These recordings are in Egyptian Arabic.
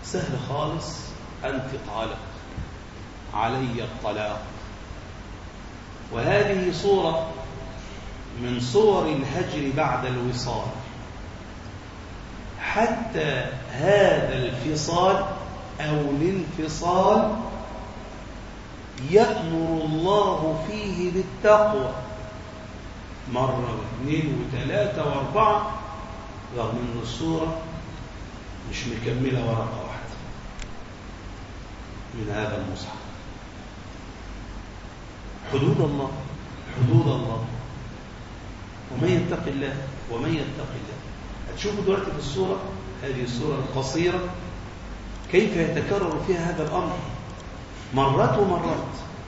سهل خالص أنت طالق علي الطلاق وهذه صورة من صور الهجر بعد الوصال حتى هذا الفصال أو الانفصال يأمر الله فيه بالتقوى مرة واثنين وثلاثة واربعة رغم أن الصورة مش مكملة ورقة واحدة من هذا المصحف حدود الله حدود الله ومن يتق الله ومن يتق الله هتشوفوا دلوقتي في الصورة هذه الصورة القصيرة كيف يتكرر فيها هذا الأمر مرات ومرات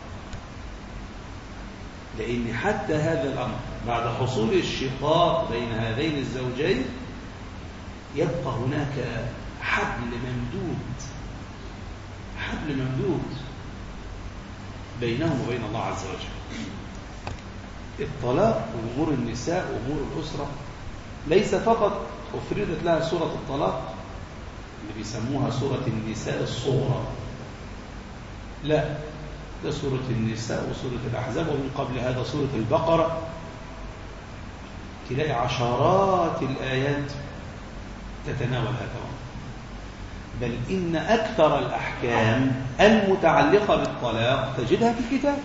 لأن حتى هذا الأمر بعد حصول الشقاق بين هذين الزوجين يبقى هناك حبل ممدود حبل ممدود بينهم وبين الله عز وجل الطلاق وأمور النساء وأمور الأسرة ليس فقط أفردت لها سورة الطلاق اللي بيسموها سورة النساء الصغرى لا ده سورة النساء وسورة الأحزاب ومن قبل هذا سورة البقرة تلاقي عشرات الآيات تتناول هذا بل إن أكثر الأحكام المتعلقة بالطلاق تجدها في الكتاب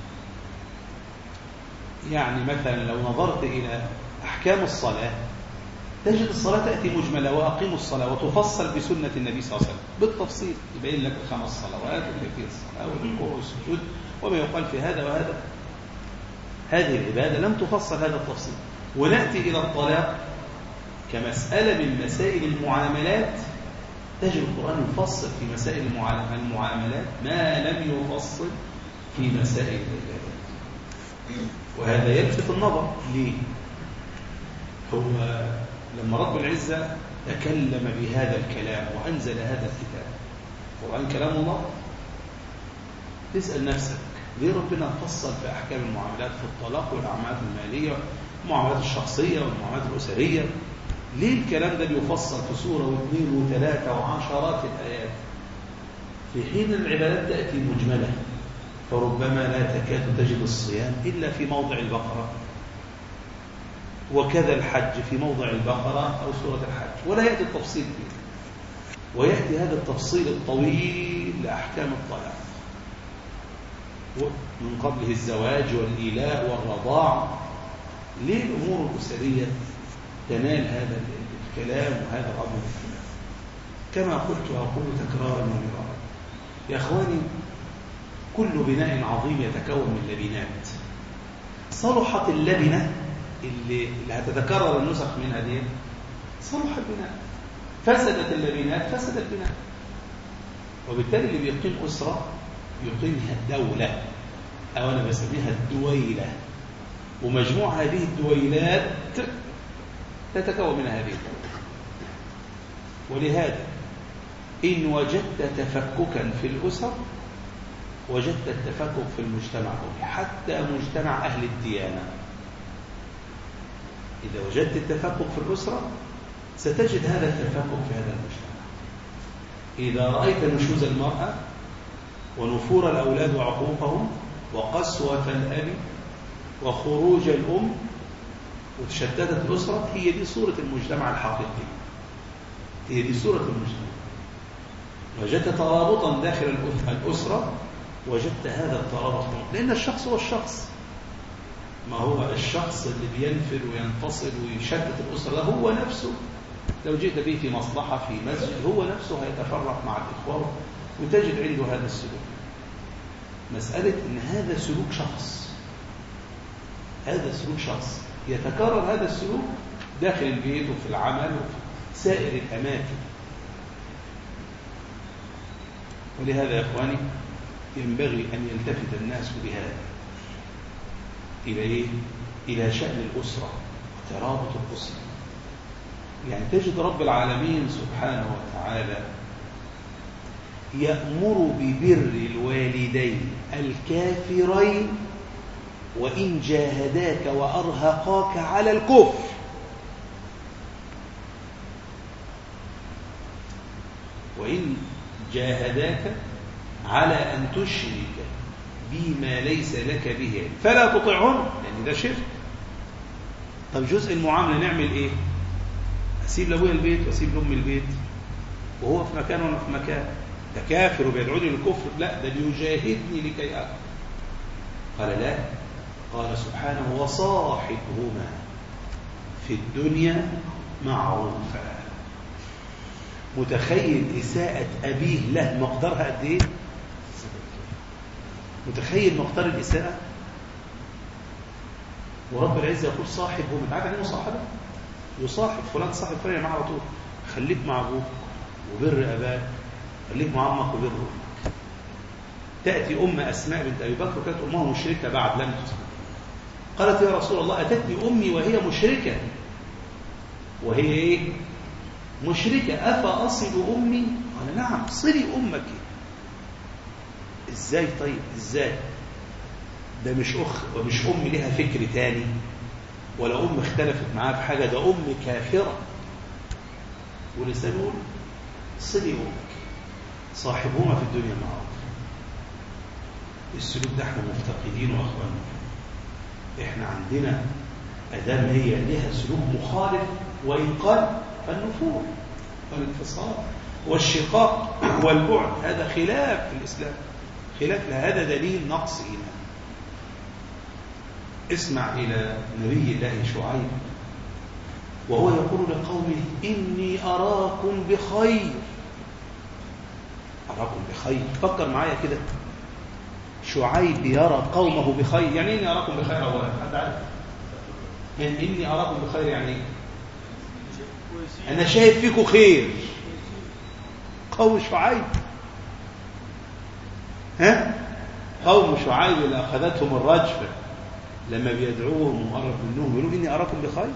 يعني مثلا لو نظرت إلى أحكام الصلاة تجد الصلاة تأتي مجملة وأقيموا الصلاة وتفصل بسنة النبي صلى الله عليه وسلم بالتفصيل يبين لك الخمس صلوات وكيفية الصلاة والركوع والسجود وما يقال في هذا وهذا هذه العبادة لم تفصل هذا التفصيل ونأتي إلى الطلاق كمسألة من مسائل المعاملات تجد القرآن يفصل في مسائل المعاملات ما لم يفصل في مسائل العبادات وهذا يلفت النظر ليه هو لما رب العزة تكلم بهذا الكلام وأنزل هذا الكتاب القرآن كلام الله تسأل نفسك ليه ربنا فصل في أحكام المعاملات في الطلاق والأعمال المالية المعاملات الشخصية والمعاملات الأسرية ليه الكلام ده بيفصل في سورة واثنين وثلاثة وعشرات الآيات في حين العبادات تأتي مجملة فربما لا تكاد تجد الصيام إلا في موضع البقرة وكذا الحج في موضع البقرة أو سورة الحج ولا يأتي التفصيل فيه ويأتي هذا التفصيل الطويل لأحكام الطلاق من قبله الزواج والإيلاء والرضاع ليه الأمور الأسرية تنال هذا الكلام وهذا الأمر كما قلت وأقول تكرارا ومرارا يا أخواني كل بناء عظيم يتكون من لبنات صلحت اللبنة اللي, اللي هتتكرر النسخ منها دي صلح البناء فسدت اللبنات فسد البناء وبالتالي اللي بيقيم أسرة يقيمها دولة أو أنا بسميها الدويلة ومجموع هذه الدويلات تتكون من هذه الدولة ولهذا إن وجدت تفككا في الأسر وجدت التفكك في المجتمع حتى مجتمع أهل الديانة إذا وجدت التفكك في الأسرة ستجد هذا التفكك في هذا المجتمع إذا رأيت نشوز المرأة ونفور الأولاد وعقوقهم وقسوة الأب وخروج الأم وتشتتت الأسرة هي دي صورة المجتمع الحقيقي هي دي صورة المجتمع وجدت ترابطا داخل الأسرة وجدت هذا الترابط لأن الشخص هو الشخص ما هو الشخص اللي بينفر وينفصل ويشتت الأسرة ده هو نفسه لو جئت به في مصلحة في مسجد هو نفسه هيتفرق مع الإخوة وتجد عنده هذا السلوك مسألة أن هذا سلوك شخص هذا سلوك شخص يتكرر هذا السلوك داخل البيت وفي العمل وفي سائر الأماكن ولهذا يا إخواني ينبغي أن يلتفت الناس بهذا إلى إيه؟ إلى شأن الأسرة وترابط الأسرة يعني تجد رب العالمين سبحانه وتعالى يأمر ببر الوالدين الكافرين وإن جاهداك وأرهقاك على الكفر وإن جاهداك على أن تشرك بما ليس لك به علم فلا تطعهن لأن ده شرك طب جزء المعاملة نعمل إيه أسيب لأبويا البيت وأسيب لأمي البيت وهو في مكان وأنا في مكان ده كافر وبيدعوني للكفر لا ده بيجاهدني لكي أكفر قال لا قال سبحانه وصاحبهما في الدنيا معروفا متخيل إساءة أبيه له مقدارها قد إيه متخيل مقدار الإساءة ورب العزة يقول صاحب هو عارف يعني مصاحبة يصاحب فلان صاحب فلان معاه على طول خليك مع أبوك وبر أباك خليك مع أمك وبر أمك تأتي أم أسماء بنت أبي بكر كانت أمها مشركة بعد لم تسلم قالت يا رسول الله أتتني أمي وهي مشركة وهي إيه مشركة أفأصل أمي قال نعم صلي أمك إزاي طيب إزاي ده مش أخ ومش أم لها فكر تاني ولا أم اختلفت معاه في حاجة ده أم كافرة ولسان يقول صلي أمك صاحبهما في الدنيا معروف السلوك ده احنا مفتقدينه يا اخوانا احنا عندنا ادام هي لها سلوك مخالف وان قل فالنفور والانفصال والشقاق والبعد هذا خلاف في الاسلام خلاف هذا دليل نقص ايمان اسمع الى نبي الله شعيب وهو يقول لقومه اني اراكم بخير اراكم بخير فكر معايا كده شعيب يرى قومه بخير يعني إني أراكم بخير أولا حد عارف يعني إني أراكم بخير يعني أنا شايف فيكم خير قوم شعيب ها قوم شعيب اللي أخذتهم الرجفة لما بيدعوهم وقرب منهم يقولوا إني أراكم بخير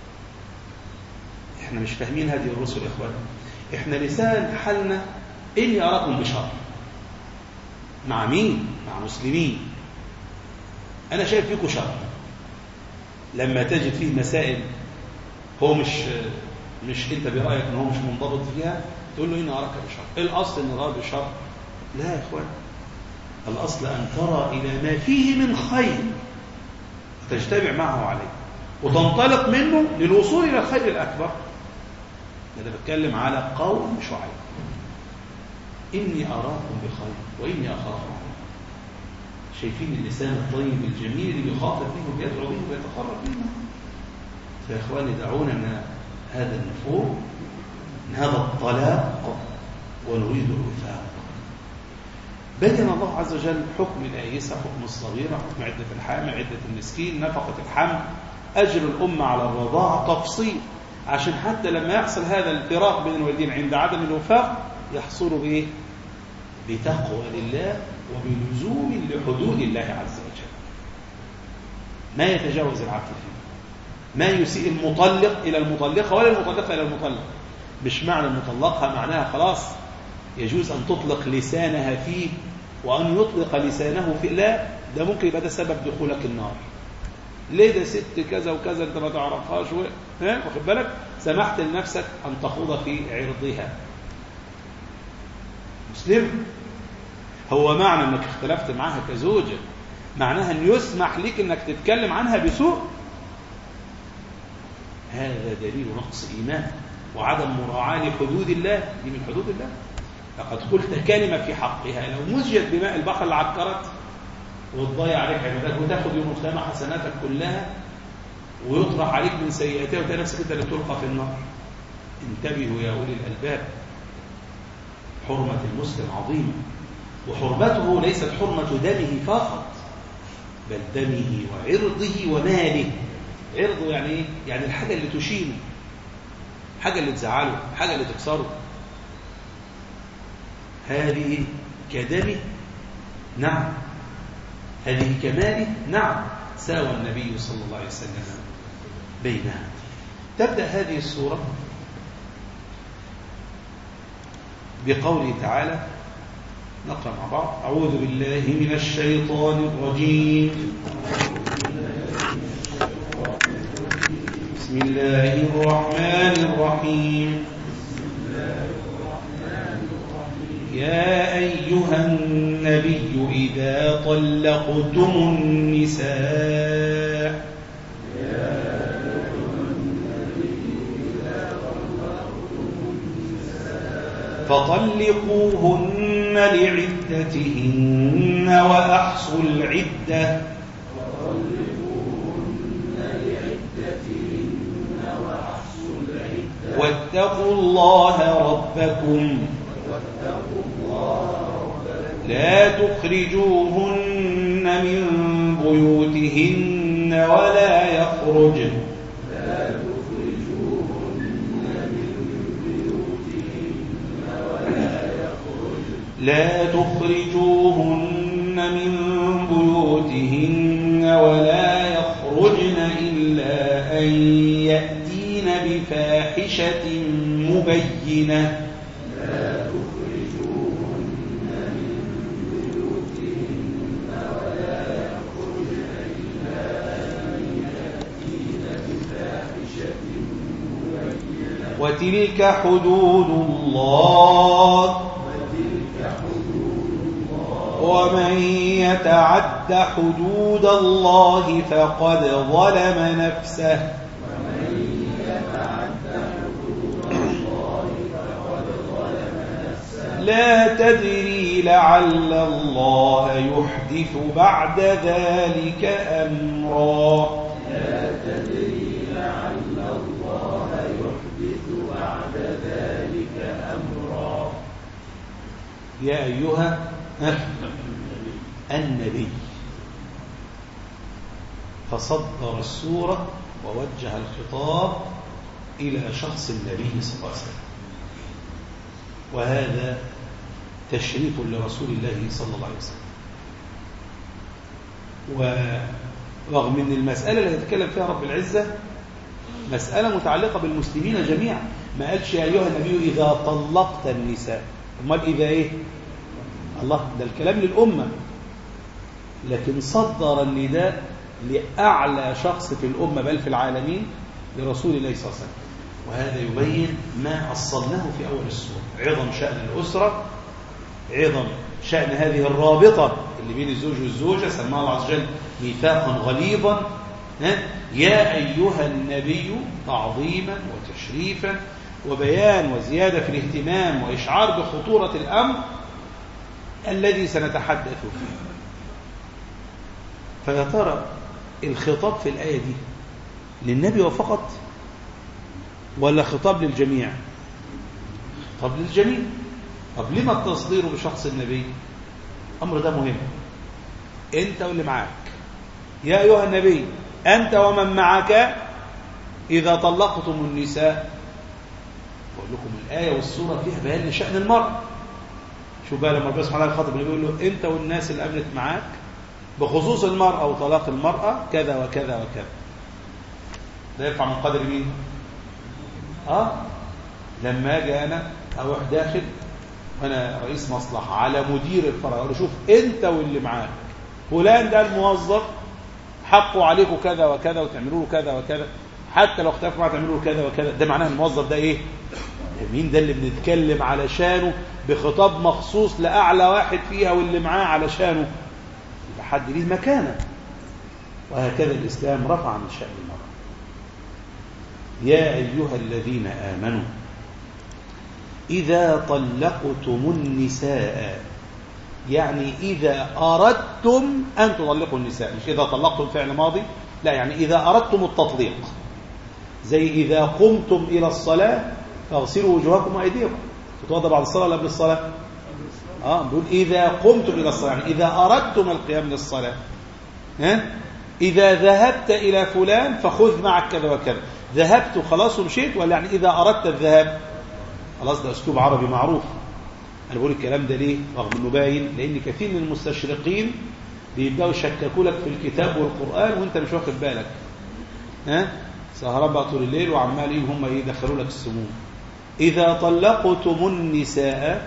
إحنا مش فاهمين هذه الرسل يا إخوان إحنا لسان حالنا إني أراكم بشر مع مين؟ مع مسلمين أنا شايف فيكم شر لما تجد فيه مسائل هو مش مش أنت برأيك إن هو مش منضبط فيها تقول له إني أراك بشر الأصل إن أراه بشر لا يا إخوان الأصل أن ترى إلى ما فيه من خير تجتمع معه عليه وتنطلق منه للوصول إلى الخير الأكبر أنا بتكلم على قوم شعيب إني أراكم بخير وإني أخاف عليكم شايفين اللسان الطيب الجميل اللي بيخاطب به وبيدعو به ويتقرب منه فيا إخواني دعونا من هذا النفور من هذا الطلاق ونريد الوفاق بين الله عز وجل حكم الآيسة حكم الصغيرة حكم عدة الحامل عدة المسكين نفقة الحمل أجر الأمة على الرضاعة تفصيل عشان حتى لما يحصل هذا الفراق بين الوالدين عند عدم الوفاق يحصل بإيه؟ بتقوى لله وبلزوم لحدود الله عز وجل ما يتجاوز العبد فيه ما يسيء المطلق إلى المطلقة ولا المطلقة إلى المطلق مش معنى المطلقها معناها خلاص يجوز أن تطلق لسانها فيه وأن يطلق لسانه فيه لا ده ممكن يبقى ده سبب دخولك النار ليه ده ست كذا وكذا انت ما تعرفهاش و... ها واخد بالك سمحت لنفسك أن تخوض في عرضها مسلم هو معنى انك اختلفت معها كزوجة معناها ان يسمح لك انك تتكلم عنها بسوء هذا دليل نقص ايمان وعدم مراعاة لحدود الله دي من حدود الله لقد قلت كلمة في حقها لو مزجت بماء البحر اللي عكرت وتضيع عليك عبادات وتاخد يوم القيامة حسناتك كلها ويطرح عليك من سيئاتها وتلاقي نفسك انت اللي تلقى في النار انتبهوا يا اولي الالباب حرمة المسلم عظيمة وحرمته ليست حرمة دمه فقط بل دمه وعرضه وماله عرضه يعني ايه؟ يعني الحاجة اللي تشينه حاجة اللي تزعله حاجة اللي تكسره هذه كدمه نعم هذه كماله نعم ساوى النبي صلى الله عليه وسلم بينها تبدأ هذه السورة بقوله تعالى نقرأ مع بعض أعوذ بالله من الشيطان الرجيم بسم الله الرحمن الرحيم يا أيها النبي إذا طلقتم النساء فطلقوهن لعدتهن وأحصوا العدة واتقوا الله ربكم لا تخرجوهن من بيوتهن ولا يخرجن لا تخرجوهن من بيوتهن ولا يخرجن إلا أن يأتين بفاحشة مبينة وتلك حدود الله ومن يتعد حدود الله فقد ظلم نفسه لا تدري لعل الله يحدث بعد ذلك أمرا لا تدري لعل الله يحدث بعد ذلك أمرا يا أيها النبي فصدر السورة ووجه الخطاب إلى شخص النبي صلى الله عليه وسلم وهذا تشريف لرسول الله صلى الله عليه وسلم ورغم ان المسألة اللي يتكلم فيها رب العزة مسألة متعلقة بالمسلمين جميعا ما قالش يا أيها النبي إذا طلقت النساء امال إذا إيه الله ده الكلام للأمة لكن صدر النداء لأعلى شخص في الأمة بل في العالمين لرسول الله صلى الله عليه وسلم وهذا يبين ما أصلناه في أول السورة عظم شأن الأسرة عظم شأن هذه الرابطة اللي بين الزوج والزوجة سماه الله عز وجل ميثاقا غليظا يا أيها النبي تعظيما وتشريفا وبيان وزيادة في الاهتمام وإشعار بخطورة الأمر الذي سنتحدث فيه فيا ترى الخطاب في الآية دي للنبي فقط ولا خطاب للجميع خطاب للجميع طب لما التصدير بشخص النبي الأمر ده مهم أنت واللي معاك يا أيها النبي أنت ومن معك إذا طلقتم النساء بقول لكم الآية والسورة فيها بيان لشأن المرء شو بقى لما ربنا سبحانه وتعالى خاطب يقول له أنت والناس اللي قابلت معاك بخصوص المرأة وطلاق المرأة كذا وكذا وكذا ده يرفع من قدر مين اه لما اجي انا اروح داخل وانا رئيس مصلحه على مدير الفرع اقول له شوف انت واللي معاك فلان ده الموظف حقه عليكم كذا وكذا وتعملوا له كذا وكذا حتى لو اختلفوا معاه تعملوا له كذا وكذا ده معناه الموظف ده ايه مين ده اللي بنتكلم علشانه بخطاب مخصوص لاعلى واحد فيها واللي معاه علشانه يبقى حد ليه مكانه وهكذا الاسلام رفع من شان المرأة يا أيها الذين آمنوا إذا طلقتم النساء يعني إذا أردتم أن تطلقوا النساء مش إذا طلقتم فعل ماضي لا يعني إذا أردتم التطليق زي إذا قمتم إلى الصلاة فاغسلوا وجوهكم وأيديكم تتوضى بعد الصلاة ولا قبل الصلاة آه بيقول إذا قمتم إلى الصلاة يعني إذا أردتم القيام للصلاة ها إذا ذهبت إلى فلان فخذ معك كذا وكذا ذهبت خلاص ومشيت ولا يعني إذا أردت الذهاب خلاص ده أسلوب عربي معروف أنا بقول الكلام ده ليه رغم أنه باين لأن كثير من المستشرقين بيبدأوا يشككوا لك في الكتاب والقرآن وأنت مش واخد بالك ها سهران بقى طول الليل وعمالين هم يدخلوا لك السموم إذا طلقتم النساء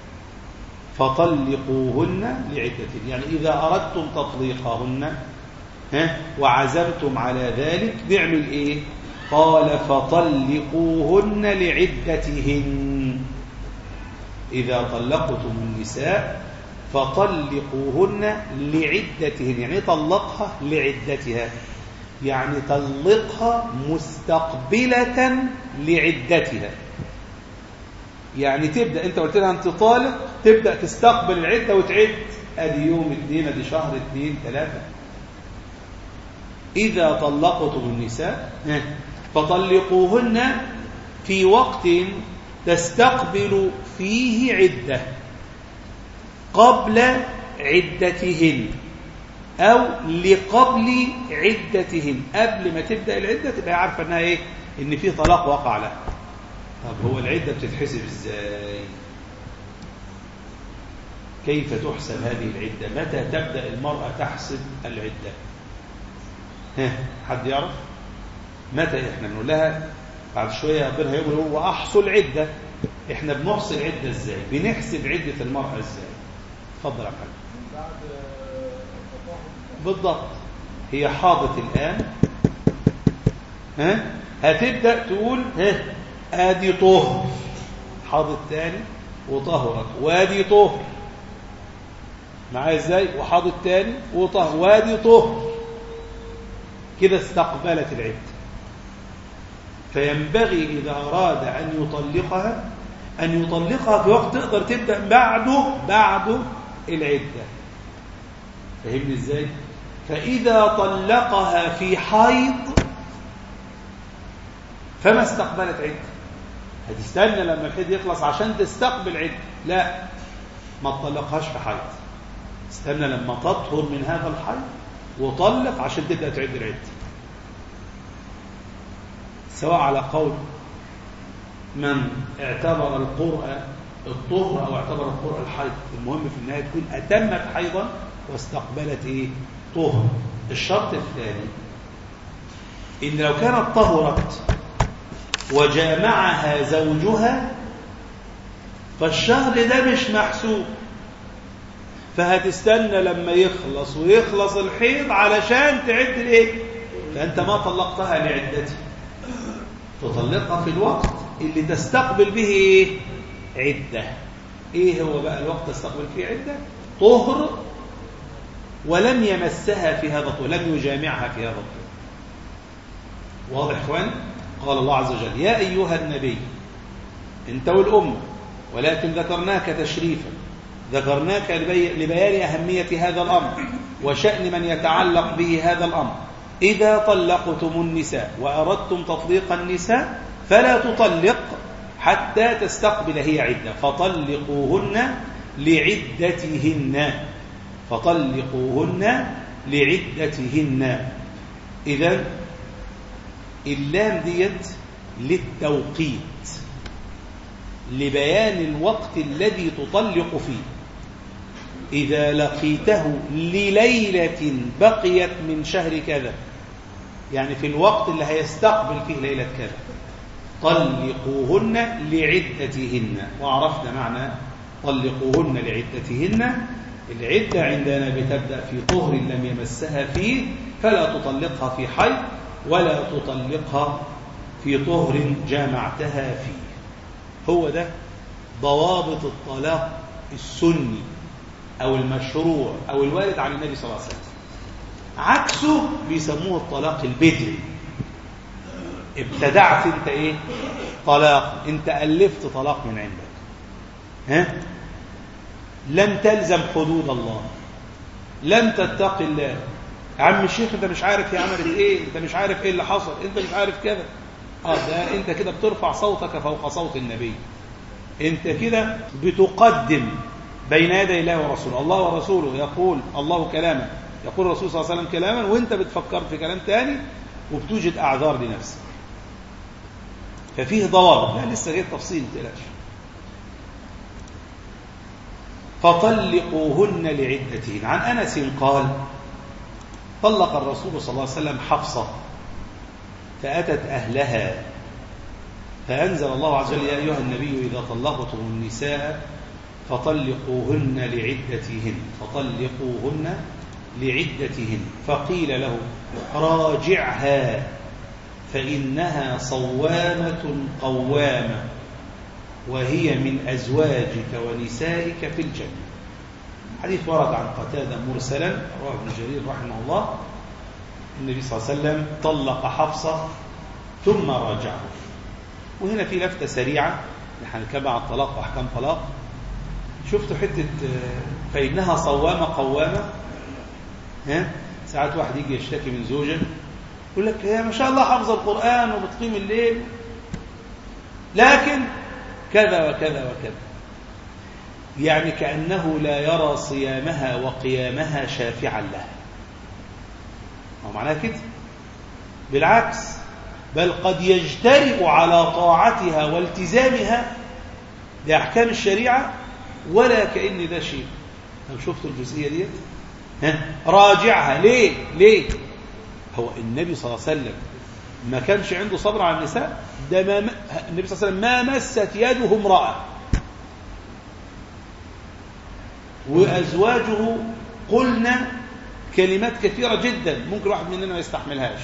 فطلقوهن لعدتهن يعني إذا أردتم تطليقهن ها وعزمتم على ذلك نعمل إيه قال فطلقوهن لعدتهن إذا طلقتم النساء فطلقوهن لعدتهن يعني طلقها لعدتها يعني طلقها مستقبلة لعدتها يعني تبدأ انت قلت لها انت طالق تبدأ تستقبل العدة وتعد ادي يوم اثنين ادي شهر اثنين ثلاثة إذا طلقتم النساء فطلقوهن في وقت تستقبل فيه عدة قبل عدتهن أو لقبل عدتهن قبل ما تبدأ العدة تبقى عارفة أنها إيه إن في طلاق وقع لها طب هو العدة بتتحسب إزاي كيف تحسب هذه العدة متى تبدأ المرأة تحسب العدة ها حد يعرف متى احنا بنقول لها بعد شوية ربنا هيقول هو أحصل العدة احنا بنحصل العدة ازاي بنحسب عدة المرأة ازاي اتفضل يا محمد بالضبط هي حاضت الآن ها هتبدأ تقول ها ادي طهر حاضت تاني وطهرت وادي طهر معايا ازاي وحاضت تاني وطهر وادي طهر كده استقبلت العدة فينبغي إذا أراد أن يطلقها أن يطلقها في وقت تقدر تبدأ بعده بعده العدة فهمني إزاي؟ فإذا طلقها في حيض فما استقبلت عدة هتستنى لما الحيض يخلص عشان تستقبل عدة لا ما تطلقهاش في حيض استنى لما تطهر من هذا الحيض وطلق عشان تبدأ تعد العدة سواء على قول من اعتبر القرء الطهر او اعتبر القرء الحيض المهم في النهايه تكون اتمت حيضا واستقبلت ايه طهر الشرط الثاني ان لو كانت طهرت وجامعها زوجها فالشهر ده مش محسوب فهتستنى لما يخلص ويخلص الحيض علشان تعد الايه فانت ما طلقتها لعدتها تطلقها في الوقت اللي تستقبل به ايه عده ايه هو بقى الوقت تستقبل فيه عده طهر ولم يمسها في هذا الطهر لم يجامعها في هذا الطهر واضح اخوان قال الله عز وجل يا ايها النبي انت والامه ولكن ذكرناك تشريفا ذكرناك لبيان أهمية هذا الأمر وشأن من يتعلق به هذا الأمر إذا طلقتم النساء وأردتم تطليق النساء فلا تطلق حتى تستقبل هي عدة فطلقوهن لعدتهن فطلقوهن لعدتهن إذا اللام ديت للتوقيت لبيان الوقت الذي تطلق فيه إذا لقيته لليلة بقيت من شهر كذا يعني في الوقت اللي هيستقبل فيه ليلة كذا طلقوهن لعدتهن وعرفنا معنى طلقوهن لعدتهن العدة عندنا بتبدأ في طهر لم يمسها فيه فلا تطلقها في حي ولا تطلقها في طهر جامعتها فيه هو ده ضوابط الطلاق السني أو المشروع أو الوارد عن النبي صلى الله عليه وسلم عكسه بيسموه الطلاق البدري ابتدعت انت ايه طلاق انت ألفت طلاق من عندك ها لم تلزم حدود الله لم تتقي الله عم الشيخ انت مش عارف هي عملت ايه انت مش عارف ايه اللي حصل انت مش عارف كذا اه ده انت كده بترفع صوتك فوق صوت النبي انت كده بتقدم بين يدي الله ورسوله الله ورسوله يقول الله كلاما يقول الرسول صلى الله عليه وسلم كلاما وانت بتفكر في كلام تاني وبتوجد اعذار لنفسك ففيه ضوابط لا لسه غير تفصيل ما تقلقش فطلقوهن لعدتهن عن انس قال طلق الرسول صلى الله عليه وسلم حفصه فاتت اهلها فانزل الله عز وجل يا ايها النبي اذا طلقتم النساء فطلقوهن لعدتهن فطلقوهن لعدتهن فقيل له راجعها فإنها صوامة قوامة وهي من أزواجك ونسائك في الجنة حديث ورد عن قتادة مرسلا رواه ابن جرير رحمه الله النبي صلى الله عليه وسلم طلق حفصة ثم راجعه وهنا في لفتة سريعة نحن نتكلم عن الطلاق وأحكام طلاق شفتوا حتة فإنها صوامة قوامة ها ساعات واحد يجي يشتكي من زوجة يقول لك يا ما شاء الله حافظ القرآن وبتقيم الليل لكن كذا وكذا وكذا يعني كأنه لا يرى صيامها وقيامها شافعا لها هو معناها كده بالعكس بل قد يجترئ على طاعتها والتزامها بأحكام الشريعة ولا كأن ده شيء لو شفتوا الجزئية ديت ها راجعها ليه ليه هو النبي صلى الله عليه وسلم ما كانش عنده صبر على النساء ده ما النبي صلى الله عليه وسلم ما مست يده امرأة وأزواجه قلنا كلمات كثيرة جدا ممكن واحد مننا ما يستحملهاش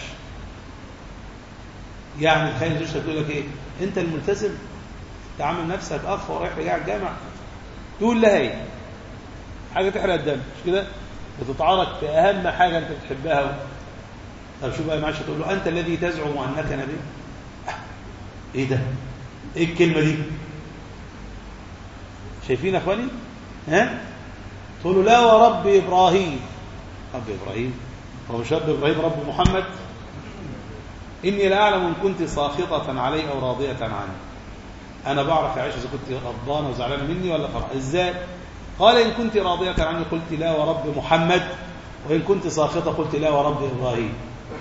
يعني تخيل زوجتك تقول لك ايه انت الملتزم تعمل نفسك اخ ورايح رجع الجامع تقول لها ايه حاجه تحرق الدم مش كده بتتعارك في اهم حاجه انت بتحبها طب شو بقى معلش تقول له انت الذي تزعم انك نبي ايه ده ايه الكلمه دي شايفين يا اخواني ها تقول له لا ورب ابراهيم رب ابراهيم هو مش رب ابراهيم رب محمد اني لا اعلم ان كنت ساخطه علي او راضيه عني انا بعرف يا عائشه اذا كنت غضبانه وزعلانه مني ولا فرح ازاي قال ان كنت راضيه عني قلت لا ورب محمد وان كنت ساخطه قلت لا ورب ابراهيم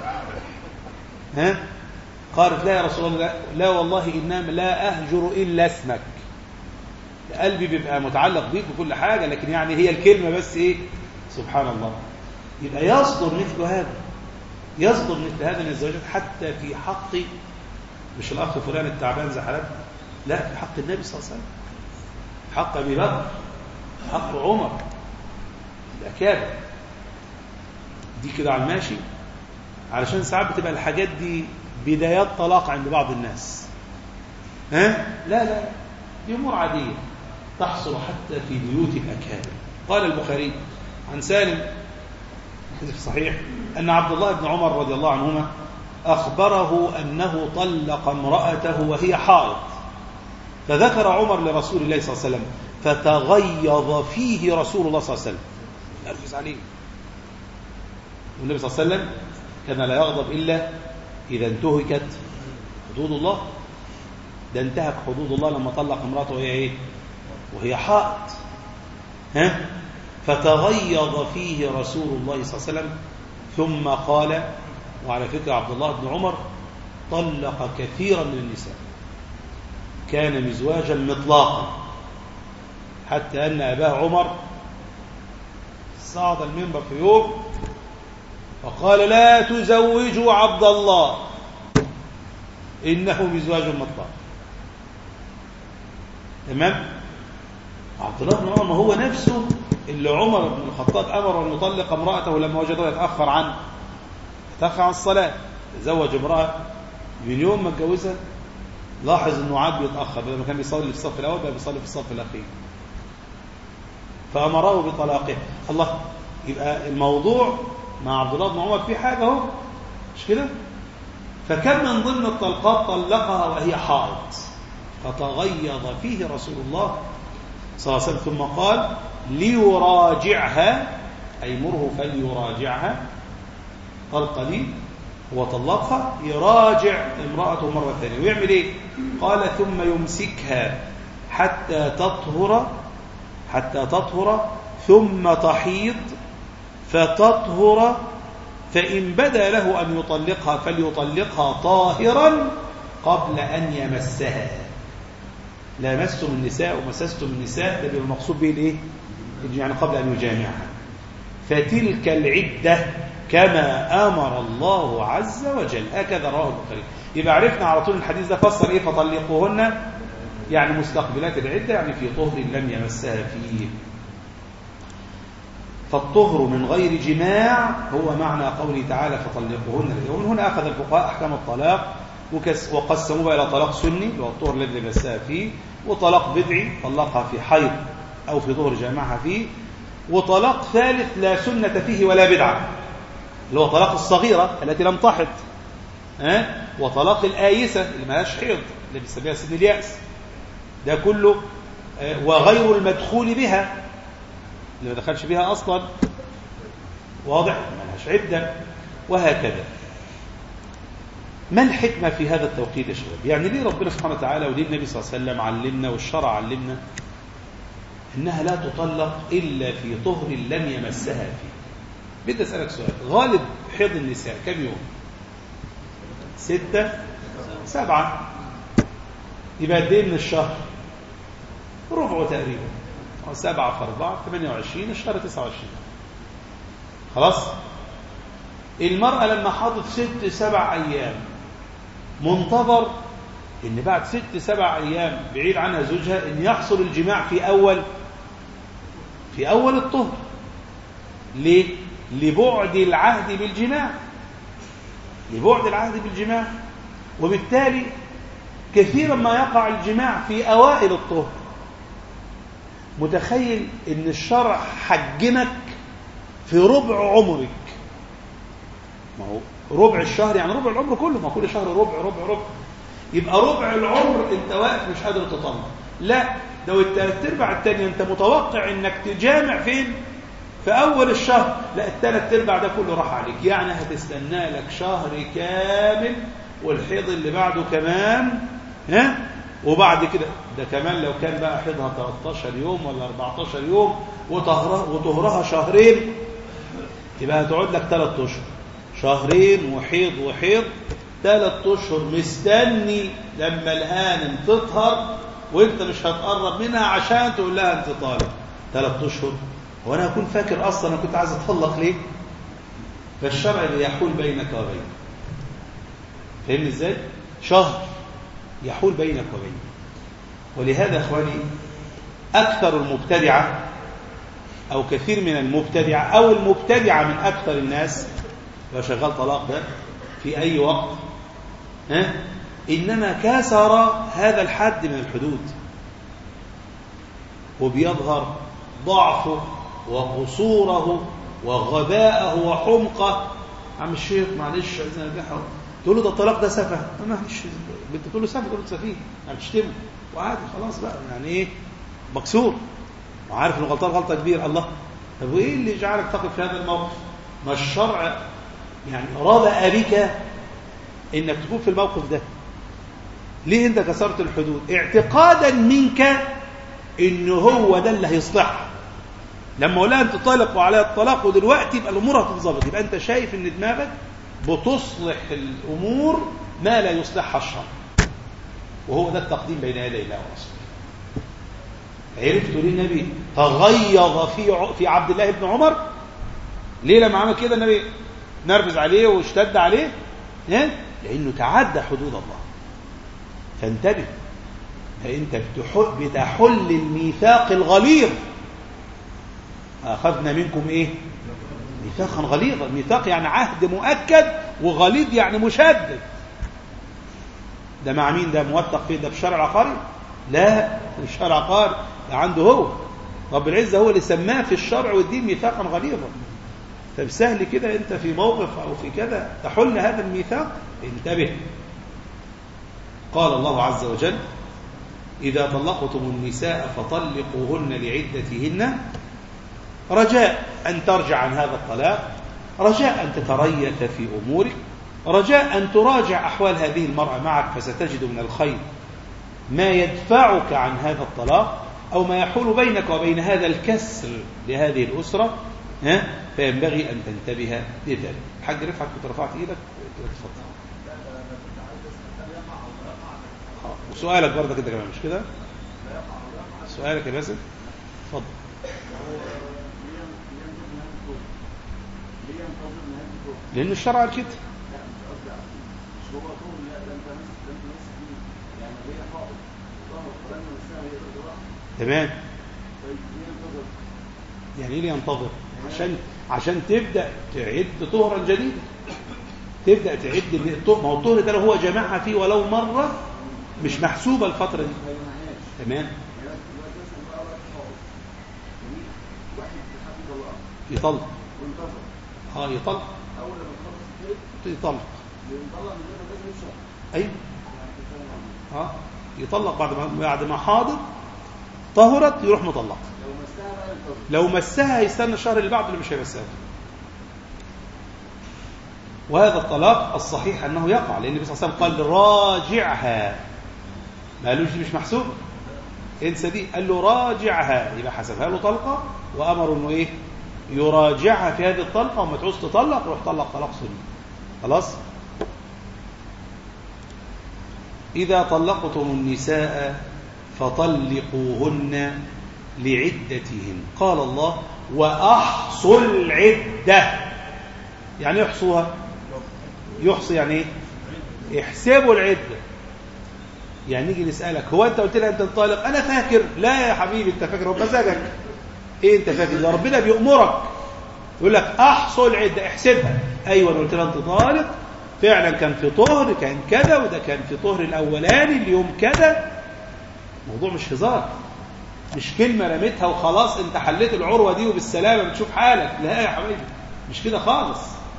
ها قالت لا يا رسول الله لا والله إنما لا أهجر إلا اسمك قلبي بيبقى متعلق بيك وكل حاجة لكن يعني هي الكلمة بس إيه سبحان الله يبقى يصدر مثل هذا يصدر مثل هذا من الزواجات حتى في حق مش الأخ فلان التعبان زحلان لا في حق النبي صلى الله عليه وسلم حق أبي بكر حق عمر الأكابر دي كده على الماشي علشان ساعات بتبقى الحاجات دي بدايات طلاق عند بعض الناس ها لا لا دي امور عاديه تحصل حتى في بيوت الاكابر قال البخاري عن سالم حديث صحيح ان عبد الله بن عمر رضي الله عنهما اخبره انه طلق امراته وهي حائض فذكر عمر لرسول الله صلى الله عليه وسلم فتغيظ فيه رسول الله صلى الله عليه وسلم يركز عليه والنبي صلى الله عليه وسلم كان لا يغضب إلا إذا انتهكت حدود الله ده انتهك حدود الله لما طلق امراته وهي ايه وهي حائط ها فتغيظ فيه رسول الله صلى الله عليه وسلم ثم قال وعلى فكرة عبد الله بن عمر طلق كثيرا من النساء كان مزواجا مطلاقا حتى أن أباه عمر صعد المنبر في يوم وقال لا تزوجوا عبد الله إنه مزواج مطلق تمام عبد الله بن عمر ما هو نفسه اللي عمر بن الخطاب أمر أن يطلق امرأته لما وجده يتأخر عنه يتأخر عن الصلاة تزوج امرأة من يوم ما اتجوزها لاحظ انه عاد بيتأخر بدل ما كان بيصلي في الصف الأول بقى بيصلي في الصف الأخير فأمره بطلاقه الله يبقى الموضوع مع عبد الله بن عمر في حاجة اهو مش كده فكان من ضمن الطلقات طلقها وهي حائض فتغيظ فيه رسول الله صلى الله عليه وسلم ثم قال ليراجعها أي مره فليراجعها طلقة دي هو طلقها يراجع امرأته مرة ثانية ويعمل ايه قال ثم يمسكها حتى تطهر حتى تطهر ثم تحيض فتطهر فإن بدا له أن يطلقها فليطلقها طاهرا قبل أن يمسها لامستم النساء ومسستم النساء ده بيبقى المقصود به الايه يعني قبل أن يجامعها فتلك العدة كما أمر الله عز وجل هكذا رواه البخاري يبقى عرفنا على طول الحديث ده فسر ايه فطلقوهن يعني مستقبلات العدة يعني في طهر لم يمسها فيه فالطهر من غير جماع هو معنى قوله تعالى فطلقوهن ومن هنا أخذ الفقهاء أحكام الطلاق وكس وقسموه بقى إلى طلاق سني اللي هو الطهر الذي لمسها فيه وطلاق بدعي طلقها في حيض أو في ظهر جامعها فيه وطلاق ثالث لا سنة فيه ولا بدعة اللي هو طلاق الصغيرة التي لم تحض ها وطلاق الآيسة اللي مالهاش حيض اللي بنسميها سن اليأس ده كله آه، وغير المدخول بها اللي ما دخلش بها أصلا واضح مالهاش عدة وهكذا ما الحكمة في هذا التوقيت يا شباب يعني ليه ربنا سبحانه وتعالى وليه النبي صلى الله عليه وسلم علمنا والشرع علمنا إنها لا تطلق إلا في طهر لم يمسها فيه بدي أسألك سؤال غالب حيض النساء كم يوم ستة سبعة يبقى قد ايه من الشهر ربعه تقريبا أو سبعة في أربعة 28 الشهر 29 خلاص المرأة لما حاضت ست سبع أيام منتظر ان بعد ست سبع ايام بعيد عنها زوجها ان يحصل الجماع في اول في اول الطهر ليه لبعد العهد بالجماع لبعد العهد بالجماع وبالتالي كثيرا ما يقع الجماع في اوائل الطهر متخيل ان الشرع حجمك في ربع عمرك ما هو ربع الشهر يعني ربع العمر كله ما كل شهر ربع ربع ربع يبقى ربع العمر انت واقف مش قادر تطلع لا ده الثلاث ارباع الثانيه انت متوقع انك تجامع فين في اول الشهر لا الثلاث ارباع ده كله راح عليك يعني هتستنى لك شهر كامل والحيض اللي بعده كمان ها وبعد كده ده كمان لو كان بقى حيضها 13 يوم ولا 14 يوم وطهرها وطهرها شهرين يبقى هتقعد لك ثلاث اشهر شهرين وحيض وحيض ثلاث اشهر مستني لما الهانم تطهر وانت مش هتقرب منها عشان تقول لها انت طالب ثلاث اشهر وانا اكون فاكر اصلا انا كنت عايز اتطلق ليه فالشرع اللي يحول بينك وبينه فاهمني ازاي شهر يحول بينك وبينه ولهذا اخواني اكثر المبتدعه او كثير من المبتدعه او المبتدعه من اكثر الناس لو شغال طلاق ده في أي وقت ها؟ إنما كسر هذا الحد من الحدود وبيظهر ضعفه وقصوره وغباءه وحمقه عم الشيخ معلش عايزين نرجعها تقول له ده الطلاق ده سفه معلش بنت تقول له سفه تقول له سفيه يعني بتشتمه وعادي خلاص بقى يعني ايه مكسور وعارف انه غلطان غلطه كبيره الله طب وايه اللي جعلك تقف في هذا الموقف ما الشرع يعني رضأ بك انك تكون في الموقف ده ليه انت كسرت الحدود اعتقادا منك ان هو ده اللي هيصلحها لما اقول لها انت طالق وعليها الطلاق ودلوقتي يبقى الامور هتتظبط يبقى انت شايف ان دماغك بتصلح الامور ما لا يصلحها الشرع وهو ده التقديم بين يدي الله ورسوله عرفتوا ليه النبي تغيظ في في عبد الله بن عمر ليه لما عمل كده النبي نرفز عليه واشتد عليه إيه؟ لانه تعدى حدود الله فانتبه فانت بتحل الميثاق الغليظ اخذنا منكم ايه ميثاقا غليظا ميثاق يعني عهد مؤكد وغليظ يعني مشدد ده مع مين ده موثق فيه ده في الشرع العقاري لا الشرع العقاري ده عنده هو رب العزه هو اللي سماه في الشرع والدين ميثاقا غليظا طب سهل كده انت في موقف او في كذا تحل هذا الميثاق انتبه قال الله عز وجل إذا طلقتم النساء فطلقوهن لعدتهن رجاء أن ترجع عن هذا الطلاق رجاء أن تتريث في أمورك رجاء أن تراجع أحوال هذه المرأة معك فستجد من الخير ما يدفعك عن هذا الطلاق أو ما يحول بينك وبين هذا الكسر لهذه الأسرة ها فينبغي أن تنتبه لذلك حاج رفعت كنت رفعت إيدك تفضل وسؤالك برضه كده كمان مش كده سؤالك يا باسل اتفضل لأن الشرع قال كده تمام يعني ايه ينتظر عشان عشان تبدا تعد طهرا جديدا تبدأ تعد إن الطهر- ما هو الطهر ده لو هو جمعها فيه ولو مرة مش محسوبة الفترة دي تمام يطلق اه يطلق يطلق ايوه اه يطلق بعد ما بعد ما حاضر طهرت يروح مطلق لو مسها هيستنى الشهر اللي بعده اللي مش هيمسها وهذا الطلاق الصحيح انه يقع لان النبي صلى الله عليه وسلم قال راجعها ما قالوش دي مش محسوب انسى دي قال له راجعها يبقى حسبها له طلقه وامر انه ايه يراجعها في هذه الطلقه وما تعوز تطلق روح طلق طلاق سني خلاص إذا طلقتم النساء فطلقوهن لعدتهن قال الله وأحصوا العدة يعني يحصوها يحصي يعني ايه يحسبوا العدة يعني نيجي نسألك هو أنت قلت لها أنت طالق أنا فاكر لا يا حبيبي أنت فاكر هو مزاجك إيه أنت فاكر ده ربنا بيأمرك يقول لك أحصوا العدة احسبها أيوة أنا قلت لها أنت طالق فعلا كان في طهر كان كذا وده كان في طهر الأولاني اليوم كذا موضوع مش هزار مش كلمة رميتها وخلاص انت حليت العروة دي وبالسلامة بتشوف حالك لا يا حبيبي مش كده خالص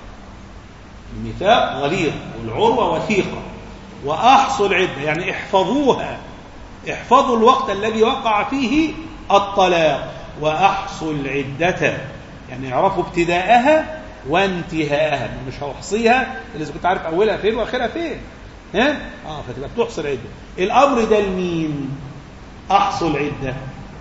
الميثاق غليظ والعروة وثيقة وأحصوا العدة يعني احفظوها احفظوا الوقت الذي وقع فيه الطلاق وأحصوا العدة يعني اعرفوا ابتداءها وانتهاءها مش هحصيها اللي إذا كنت عارف أولها فين وآخرها فين ها؟ اه فتبقى بتحصي العدة الأمر ده لمين أحصوا العدة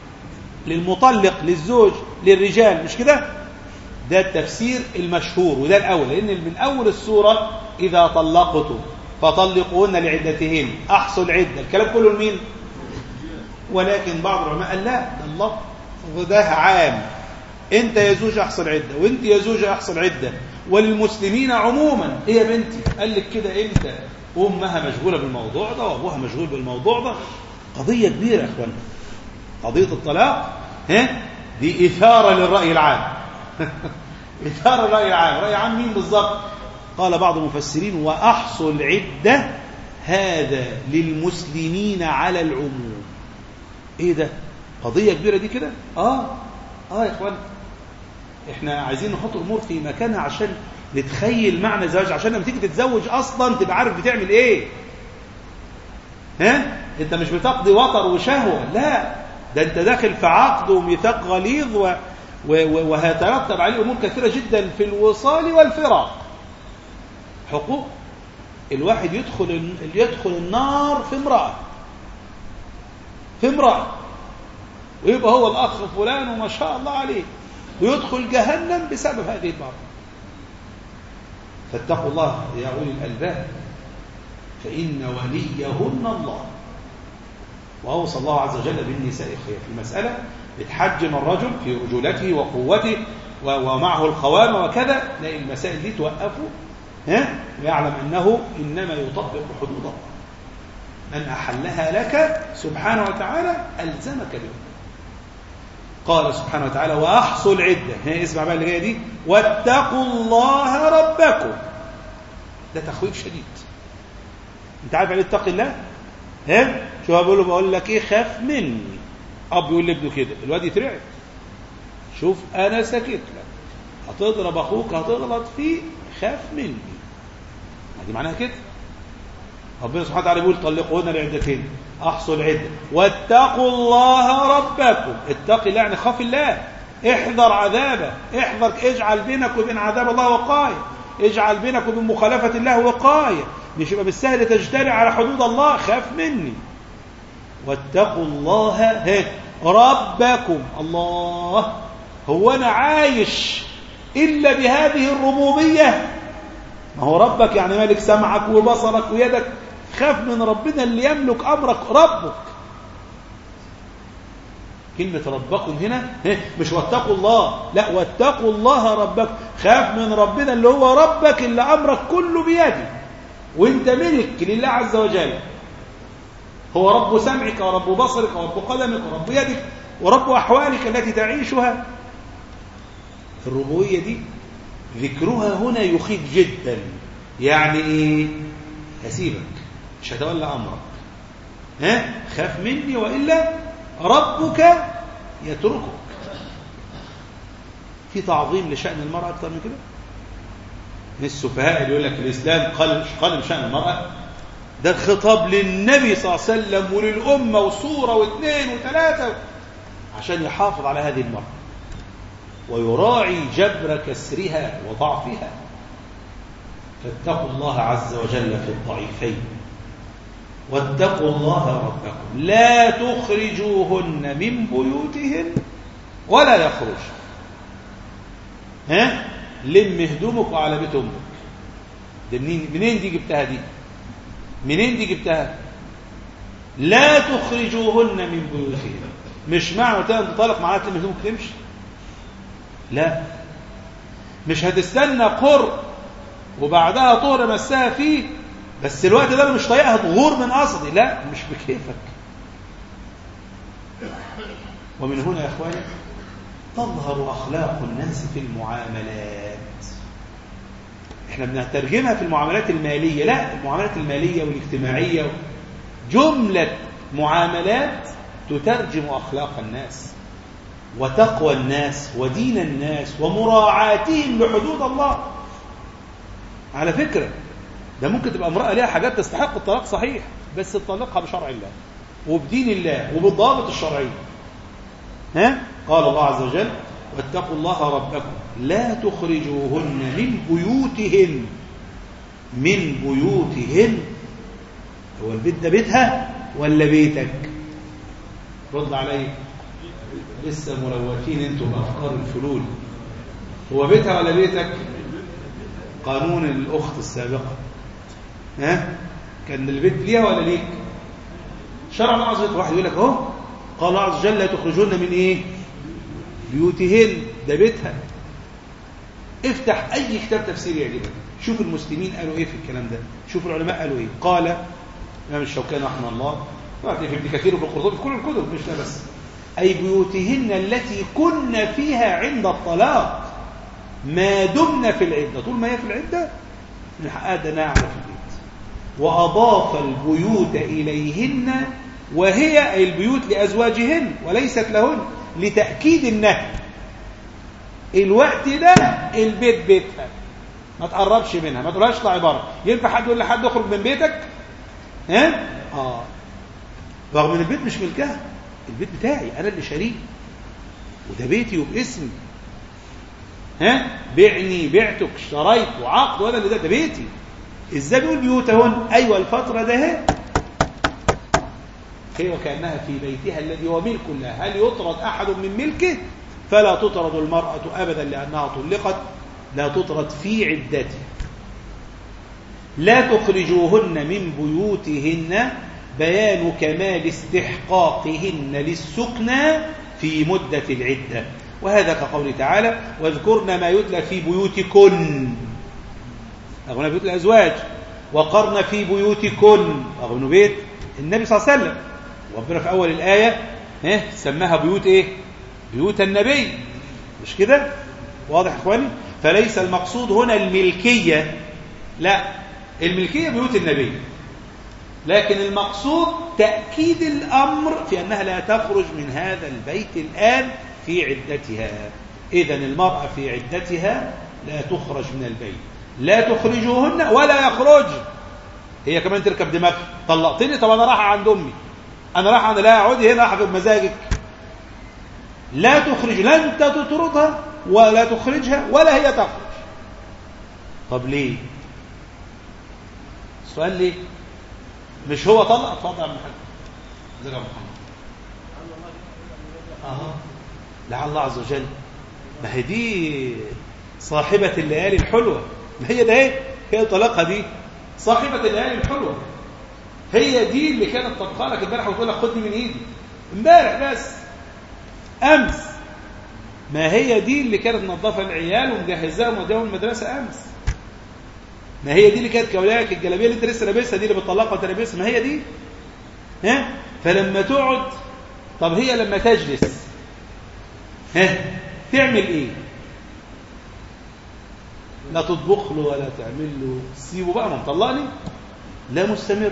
للمطلق للزوج للرجال مش كده ده التفسير المشهور وده الأول لأن من أول السورة إذا طلقتم فطلقوهن لعدتهن أحصوا العدة الكلام كله لمين ولكن بعض العلماء قال لا ده الله وده عام انت يا زوج احصل عدة وانت يا زوج احصل عدة وللمسلمين عموما ايه يا بنتي قال لك كده امتى امها مشغولة بالموضوع ده وابوها مشغول بالموضوع ده قضية كبيرة يا اخوانا قضية الطلاق ها دي إثارة للرأي العام إثارة للرأي العام رأي عام مين بالظبط قال بعض المفسرين وأحصوا العدة هذا للمسلمين على العموم ايه ده قضية كبيرة دي كده اه اه يا اخوان احنا عايزين نحط الامور في مكانها عشان نتخيل معنى الزواج عشان لما تيجي تتزوج اصلا تبقى عارف بتعمل ايه ها انت مش بتقضي وطر وشهوة لا ده انت داخل في عقد وميثاق غليظ و... و... وهيترتب عليه امور كثيرة جدا في الوصال والفراق حقوق الواحد يدخل يدخل النار في امرأة في امرأة ويبقى هو الأخ فلان وما شاء الله عليه ويدخل جهنم بسبب هذه المرأة فاتقوا الله يا أولي الألباب فإن وليهن الله وأوصى الله عز وجل بالنساء خير في المسألة بتحجم الرجل في رجولته وقوته ومعه القوامة وكذا تلاقي المسائل دي توقفه ها ويعلم أنه إنما يطبق حدود الله من أحلها لك سبحانه وتعالى ألزمك به قال سبحانه وتعالى وأحصوا العدة هي اسمع بقى اللي جايه دي واتقوا الله ربكم ده تخويف شديد انت عارف يعني اتق الله ها شو بقول له بقول لك ايه خاف مني اب يقول لابنه كده الواد يترعب شوف انا ساكت لك هتضرب اخوك هتغلط فيه خاف مني دي معناها كده ربنا سبحانه وتعالى بيقول طلقوهن لعدتين احصوا العده واتقوا الله ربكم اتق الله يعني خاف الله احذر عذابه احذر اجعل بينك وبين عذاب الله وقايه اجعل بينك وبين مخالفه الله وقايه مش يبقى بالسهل تجترئ على حدود الله خاف مني واتقوا الله هيك ربكم الله هو انا عايش الا بهذه الربوبيه ما هو ربك يعني مالك سمعك وبصرك ويدك خاف من ربنا اللي يملك أمرك ربك كلمة ربكم هنا مش واتقوا الله لا واتقوا الله ربكم خاف من ربنا اللي هو ربك اللي أمرك كله بيده وانت ملك لله عز وجل هو رب سمعك ورب بصرك ورب قدمك ورب يدك ورب أحوالك التي تعيشها الربوبية دي ذكرها هنا يخيف جدا يعني ايه هسيبك مش هتولى امرك ها خاف مني والا ربك يتركك في تعظيم لشأن المرأة أكثر من كده من السفهاء اللي يقول لك الإسلام قال قال بشأن المرأة ده الخطاب للنبي صلى الله عليه وسلم وللأمة وصورة واثنين وثلاثة عشان يحافظ على هذه المرأة ويراعي جبر كسرها وضعفها فاتقوا الله عز وجل في الضعيفين واتقوا الله ربكم لا تخرجوهن من بيوتهن ولا يخرج ها لم هدومك وعلى بيت امك ده منين منين دي جبتها دي منين دي جبتها لا تخرجوهن من بيوتهن مش معنى تاني تطلق معناها تلم هدومك تمشي لا مش هتستنى قر وبعدها طهر مسها فيه بس الوقت ده انا مش طايقها تغور من قصدي لا مش بكيفك ومن هنا يا اخواني تظهر اخلاق الناس في المعاملات احنا بنترجمها في المعاملات الماليه لا المعاملات الماليه والاجتماعيه جمله معاملات تترجم اخلاق الناس وتقوى الناس ودين الناس ومراعاتهم لحدود الله على فكره ده ممكن تبقى امرأة ليها حاجات تستحق الطلاق صحيح بس تطلقها بشرع الله وبدين الله وبالضابط الشرعي ها قال الله عز وجل واتقوا الله ربكم لا تخرجوهن من بيوتهن من بيوتهن هو البيت ده بيتها ولا بيتك رد علي لسه ملوثين انتم بافكار الفلول هو بيتها ولا بيتك قانون الاخت السابقه ها كان البيت ليها ولا ليك شرع الله عز وجل واحد يقول لك اهو قال الله عز وجل لا تخرجون من ايه بيوتهن ده بيتها افتح اي كتاب تفسير يعجبك شوف المسلمين قالوا ايه في الكلام ده شوف العلماء قالوا ايه قال الامام الشوكاني رحمه الله في ابن كثير وفي القرطبي في كل الكتب مش ده بس اي بيوتهن التي كن فيها عند الطلاق ما دمنا في العده طول ما هي في العده من حقها دناعه في البيت وأضاف البيوت إليهن وهي أي البيوت لأزواجهن وليست لهن لتأكيد النهي الوقت ده البيت بيتها ما تقربش منها ما تقولهاش اطلعي بره ينفع حد يقول لحد اخرج من بيتك ها اه رغم ان البيت مش ملكها البيت بتاعي انا اللي شاريه وده بيتي وباسمي ها بعني بعتك اشتريت وعقد وانا اللي ده ده بيتي ازاي بيقول بيوتهن ايوه الفتره ده هي هي وكانها في بيتها الذي هو ملك لها هل يطرد احد من ملكه فلا تطرد المراه ابدا لانها طلقت لا تطرد في عدتها لا تخرجوهن من بيوتهن بيان كمال استحقاقهن للسكنى في مدة العدة وهذا كقوله تعالى واذكرن ما يتلى في بيوتكن أغنى بيوت الأزواج وقرن في بيوتكن أغنى بيت النبي صلى الله عليه وسلم وربنا في أول الآية ها سماها بيوت إيه بيوت النبي مش كده واضح يا إخواني فليس المقصود هنا الملكية لا الملكية بيوت النبي لكن المقصود تأكيد الأمر في أنها لا تخرج من هذا البيت الآن في عدتها إذا المرأة في عدتها لا تخرج من البيت لا تخرجوهن ولا يخرج هي كمان تركب دماغ طلقتني طب أنا رايحة عند أمي أنا رايحة عند لا أقعدي هنا رايحة في مزاجك لا تخرج لا أنت تطردها ولا تخرجها ولا هي تخرج طب ليه السؤال ليه مش هو طلق اتفضل يا محمد ازيك يا محمد اها لعل الله عز وجل ما هي دي صاحبة الليالي الحلوة ما هي ده ايه هي طلاقها دي صاحبة الليالي الحلوة هي دي اللي كانت طبخها لك امبارح وتقول لك خدني من ايدي امبارح بس امس ما هي دي اللي كانت منظفه العيال ومجهزاها وموديهم المدرسه امس ما هي دي اللي كانت كولاك الجلابيه اللي انت لسه لابسها دي اللي بتطلقها وانت لابسها ما هي دي ها فلما تقعد طب هي لما تجلس ها تعمل ايه لا تطبخ له ولا تعمل له سيبه بقى ما مطلقني لا مستمر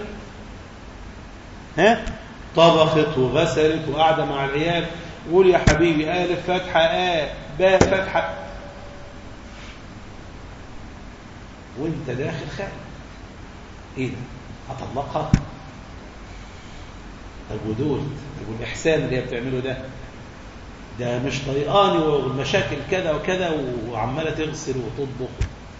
ها طبخت وغسلت وقاعده مع العيال قول يا حبيبي الف فتحه ا باء فتحه وانت داخل خارج ايه ده هطلقها طب ودول طب والاحسان اللي هي بتعمله ده ده مش طيقاني والمشاكل كذا وكذا وعماله تغسل وتطبخ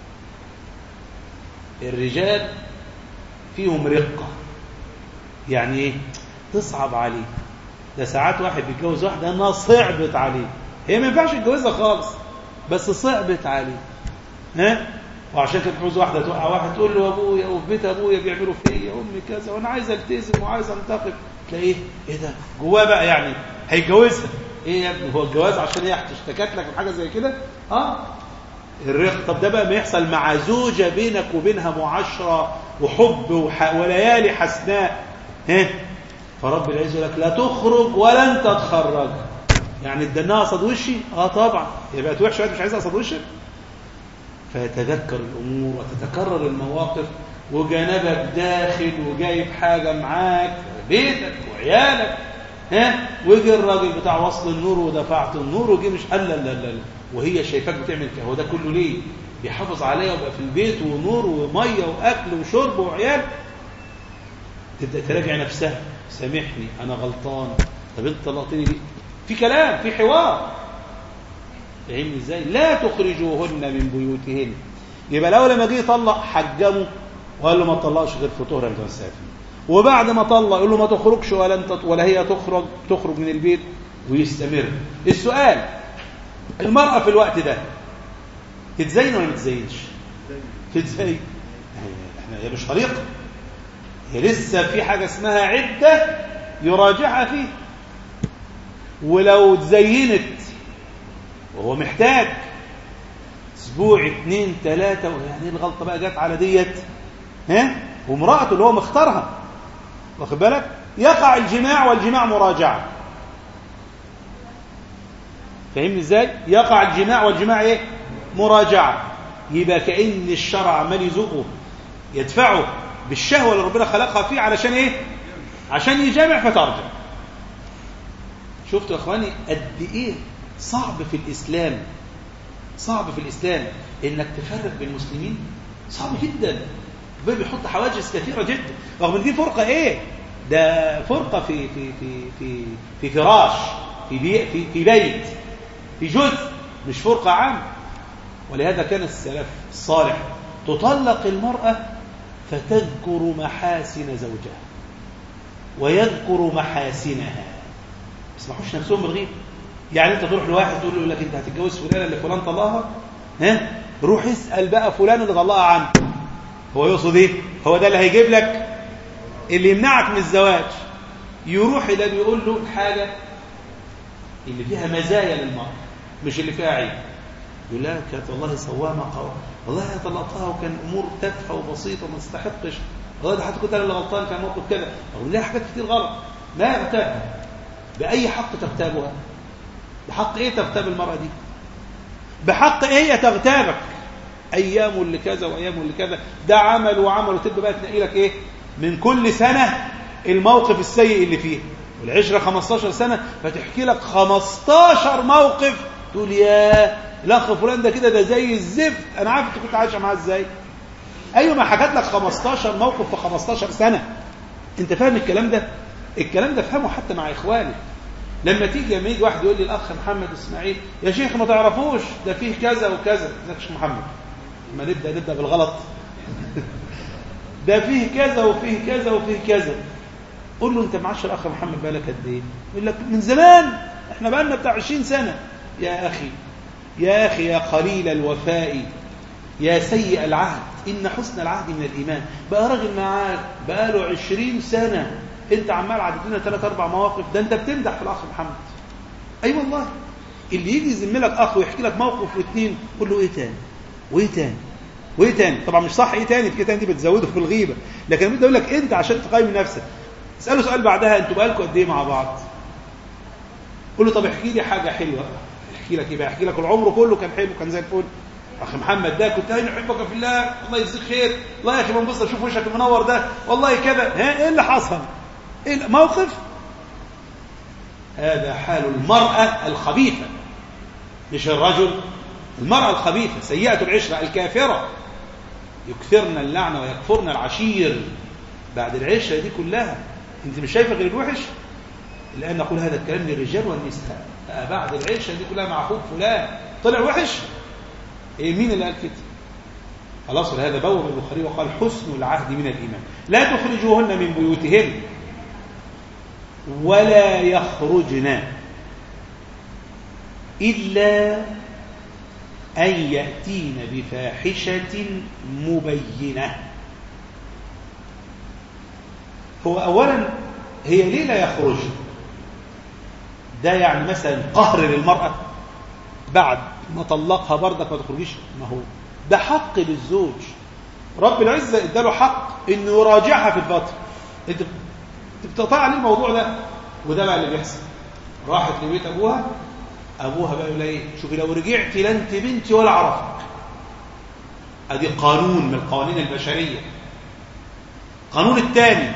الرجال فيهم رقه يعني ايه تصعب عليه ده ساعات واحد بيتجوز واحده انها صعبت عليه هي ما ينفعش يتجوزها خالص بس صعبت عليه ها وعشان كده تحوز واحده توقع واحد تقول له ابويا وفي بيت ابويا بيعملوا فيا امي كذا وانا عايز التزم وعايز انتقم تلاقيه ايه ده جواه بقى يعني هيتجوزها ايه يا ابني هو الجواز عشان هي اشتكت لك بحاجه زي كده اه الرق طب ده بقى ما يحصل مع زوجه بينك وبينها معاشره وحب وح... وليالي حسناء ها فرب العزه يقول لك لا تخرج ولا انت تخرج يعني اديناها قصد وشي اه طبعا هي بقت وحشه مش عايزها قصد وشك فيتذكر الامور وتتكرر المواقف وجنبك داخل وجايب حاجه معاك بيتك وعيالك ها ويجي الراجل بتاع وصل النور ودفعت النور وجي مش قال لا لا لا وهي شايفاك بتعمل كده هو ده كله ليه بيحافظ عليها ويبقى في البيت ونور وميه واكل وشرب وعيال تبدا تراجع نفسها سامحني انا غلطان طب انت طلقتني ليه في كلام في حوار فاهمني ازاي لا تخرجوهن من بيوتهن يبقى لو لما جه يطلق حجمه وقال له ما تطلقش غير في طهر انت مسافر وبعد ما طلق يقول له ما تخرجش ولا انت ولا هي تخرج تخرج من البيت ويستمر السؤال المرأة في الوقت ده تتزين ولا ما تتزينش تتزين احنا هي مش طريقة هي لسه في حاجة اسمها عدة يراجعها فيه ولو تزينت وهو محتاج اسبوع اتنين تلاتة يعني الغلطة بقى جت على ديت ها وامرأته اللي هو مختارها واخد بالك يقع الجماع والجماع مراجعة فاهمني ازاي يقع الجماع والجماع ايه مراجعة يبقى كأن الشرع عمال يزقه يدفعه بالشهوة اللي ربنا خلقها فيه علشان ايه عشان يجامع فترجع شفتوا يا اخواني قد ايه صعب في الاسلام صعب في الاسلام انك تفرق بين المسلمين صعب جدا ربنا بيحط حواجز كثيره جدا رغم ان دي فرقه ايه ده فرقه في في في في في فراش في بي في, في بيت في جزء مش فرقه عامه ولهذا كان السلف الصالح تطلق المراه فتذكر محاسن زوجها ويذكر محاسنها ما يسمحوش نفسهم بالغيب يعني انت تروح لواحد تقول له يقول لك انت هتتجوز فلانه اللي فلان طلقها ها روح اسال بقى فلان اللي طلقها عنك هو يقصد ايه هو ده اللي هيجيب لك اللي يمنعك من الزواج يروح ده بيقول له الحاجه اللي فيها مزايا للمرأة مش اللي فيها عيب يقول لها كانت والله صوامة قوي والله انا طلقتها وكان امور تافهه وبسيطه وما تستحقش والله ده حتى كنت انا اللي غلطان في موقف كده اقول لها حاجات كتير غلط ما يغتابها باي حق تغتابها بحق ايه تغتاب المرأة دي بحق ايه تغتابك ايام اللي كذا وايام اللي كذا ده عمل وعمل وتبقى بقى تنقي لك ايه من كل سنة الموقف السيء اللي فيه والعشرة 15 سنة فتحكي لك 15 موقف تقول يا الاخ فلان ده كده ده زي الزفت انا عارف انت كنت عايشه معاه ازاي ايوه ما حكت لك 15 موقف في 15 سنة انت فاهم الكلام ده الكلام ده فهمه حتى مع اخوانك لما تيجي لما يجي واحد يقول لي الاخ محمد اسماعيل يا شيخ ما تعرفوش ده فيه كذا وكذا ازيك يا شيخ محمد ما نبدا نبدا بالغلط ده فيه كذا وفيه كذا وفيه كذا قول له انت معاش الاخ محمد بالك قد ايه يقول لك من زمان احنا بقالنا بتاع 20 سنه يا اخي يا اخي يا قليل الوفاء يا سيء العهد ان حسن العهد من الايمان بقى راجل معاك بقى له 20 سنه انت عمال عدد لنا ثلاث اربع مواقف ده انت بتمدح في الاخ محمد اي أيوة والله اللي يجي يذم لك اخ ويحكي لك موقف واثنين قول له ايه تاني وايه تاني وايه تاني طبعا مش صح ايه تاني في تاني دي بتزوده في الغيبه لكن بدي اقول لك انت عشان تقيم نفسك اساله سؤال بعدها انتوا بقالكم قد ايه مع بعض قول له طب احكي لي حاجه حلوه احكي لك ايه بقى احكي لك العمر كله كان حلو كان زي الفل اخي محمد ده كنت انا احبك في الله الله يجزيك خير الله يا اخي بنبص اشوف وشك المنور ده والله كذا ها ايه اللي حصل ايه الموقف هذا حال المرأة الخبيثة مش الرجل المرأة الخبيثة سيئة العشرة الكافرة يكثرن اللعنة ويكفرن العشير بعد العشرة دي كلها انت مش شايفة غير الوحش الآن نقول هذا الكلام للرجال والنساء بعد العشرة دي كلها مع أخوك فلان طلع وحش إيه مين اللي قال كده خلاص ولهذا بوب البخاري وقال حسن العهد من الإيمان لا تخرجوهن من بيوتهن ولا يخرجن إلا أن يأتين بفاحشة مبينة هو أولا هي ليه لا يخرجن ده يعني مثلا قهر للمرأة بعد ما طلقها بردك ما تخرجيش ما هو ده حق للزوج رب العزة اداله حق انه يراجعها في الفترة انت بتقطع عليه الموضوع ده وده بقى اللي بيحصل راحت لبيت ابوها ابوها بقى يقول ايه شوفي لو رجعت لا انت بنتي ولا اعرفك ادي قانون من القوانين البشريه القانون الثاني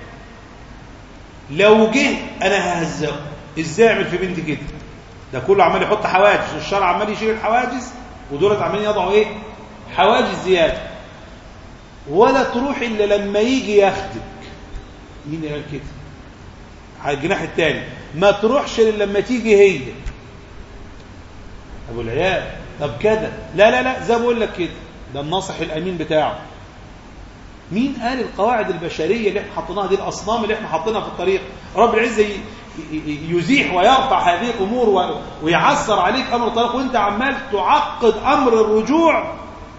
لو جه انا ههزقه ازاي اعمل في بنتي كده ده كله عمال يحط حواجز الشرع عمال يشيل الحواجز ودولت عمالين يضعوا ايه حواجز زياده ولا تروح الا لما يجي ياخدك مين اللي قال كده على الجناح الثاني ما تروحش الا لما تيجي هي ابو العيال طب كده لا لا لا زي ما بقول لك كده ده الناصح الامين بتاعه مين قال القواعد البشريه اللي احنا حطيناها دي الاصنام اللي احنا حاطينها في الطريق رب العزه يزيح ويرفع هذه الامور ويعثر عليك امر الطلاق وانت عمال تعقد امر الرجوع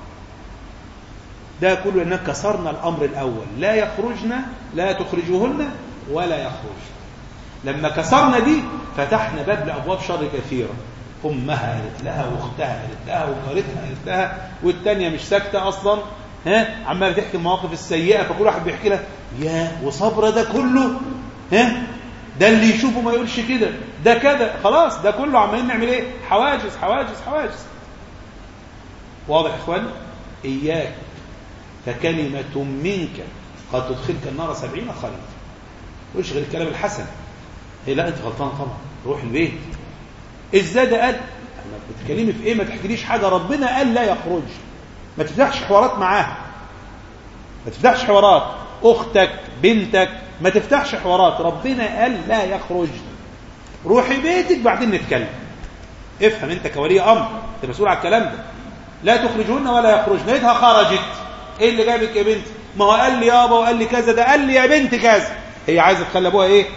ده كله انك كسرنا الامر الاول لا يخرجن لا تخرجوهن ولا يخرجن لما كسرنا دي فتحنا باب لابواب شر كثيره امها قالت لها واختها قالت لها وجارتها قالت لها والثانيه مش ساكته اصلا ها عماله تحكي المواقف السيئه فكل واحد بيحكي لها يا وصبر ده كله ها ده اللي يشوفه ما يقولش كده ده كذا خلاص ده كله عمالين نعمل ايه حواجز حواجز حواجز واضح يا اخوان اياك فكلمة منك قد تدخلك النار سبعين خريفا وش غير الكلام الحسن هي لا انت غلطان طبعا روح البيت ازاي ده قال انا بتكلمي في ايه ما تحكيليش حاجه ربنا قال لا يخرج ما تفتحش حوارات معاها ما تفتحش حوارات اختك بنتك ما تفتحش حوارات ربنا قال لا يخرج روحي بيتك بعدين نتكلم افهم انت كولي امر انت مسؤول على الكلام ده لا تخرجون ولا يخرجن لقيتها خرجت ايه اللي جابك يا بنتي ما هو قال لي يابا وقال لي كذا ده قال لي يا بنت كذا هي عايزه تخلي ابوها ايه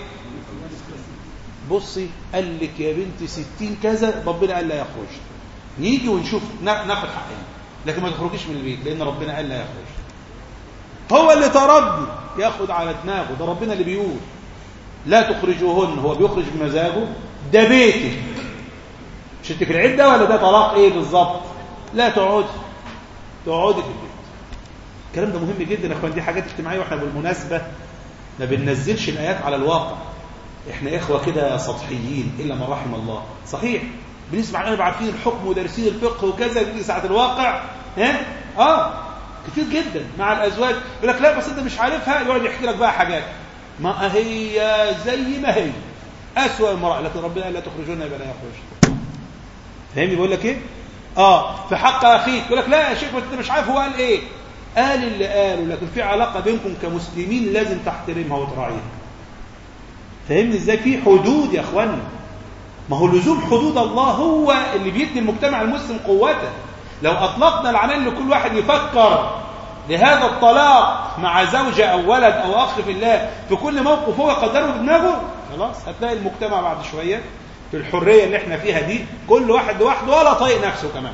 بصي قال لك يا بنتي ستين كذا ربنا قال لا يخرج نيجي ونشوف ناخد حقنا لكن ما تخرجيش من البيت لان ربنا قال لا يخرج هو اللي تربي ياخد على دماغه ده ربنا اللي بيقول لا تخرجوهن هو بيخرج بمزاجه ده بيتك مش انت في العده ولا ده طلاق ايه بالظبط لا تقعدي تقعدي في البيت الكلام ده مهم جدا يا اخوان دي حاجات اجتماعيه واحنا بالمناسبه ما بننزلش الايات على الواقع احنا اخوه كده سطحيين الا من رحم الله صحيح بنسمع انا عارفين الحكم ودارسين الفقه وكذا يجي ساعه الواقع ها اه كتير جدا مع الازواج يقول لك لا بس انت مش عارفها يقعد يحكي لك بقى حاجات ما هي زي ما هي اسوء المراه لكن ربنا قال لا تخرجون يبقى لا يخرج فاهمني بقول لك ايه اه في حق اخيك يقول لك لا يا شيخ انت مش عارف هو قال ايه قال اللي قاله لكن في علاقه بينكم كمسلمين لازم تحترمها وتراعيها فاهمني ازاي في حدود يا اخوانا ما هو لزوم حدود الله هو اللي بيدي المجتمع المسلم قوته لو اطلقنا العنان لكل واحد يفكر لهذا الطلاق مع زوجة أو ولد أو أخ في الله في كل موقف هو قدره بدماغه خلاص هتلاقي المجتمع بعد شوية في الحرية اللي احنا فيها دي كل واحد لوحده ولا طايق نفسه كمان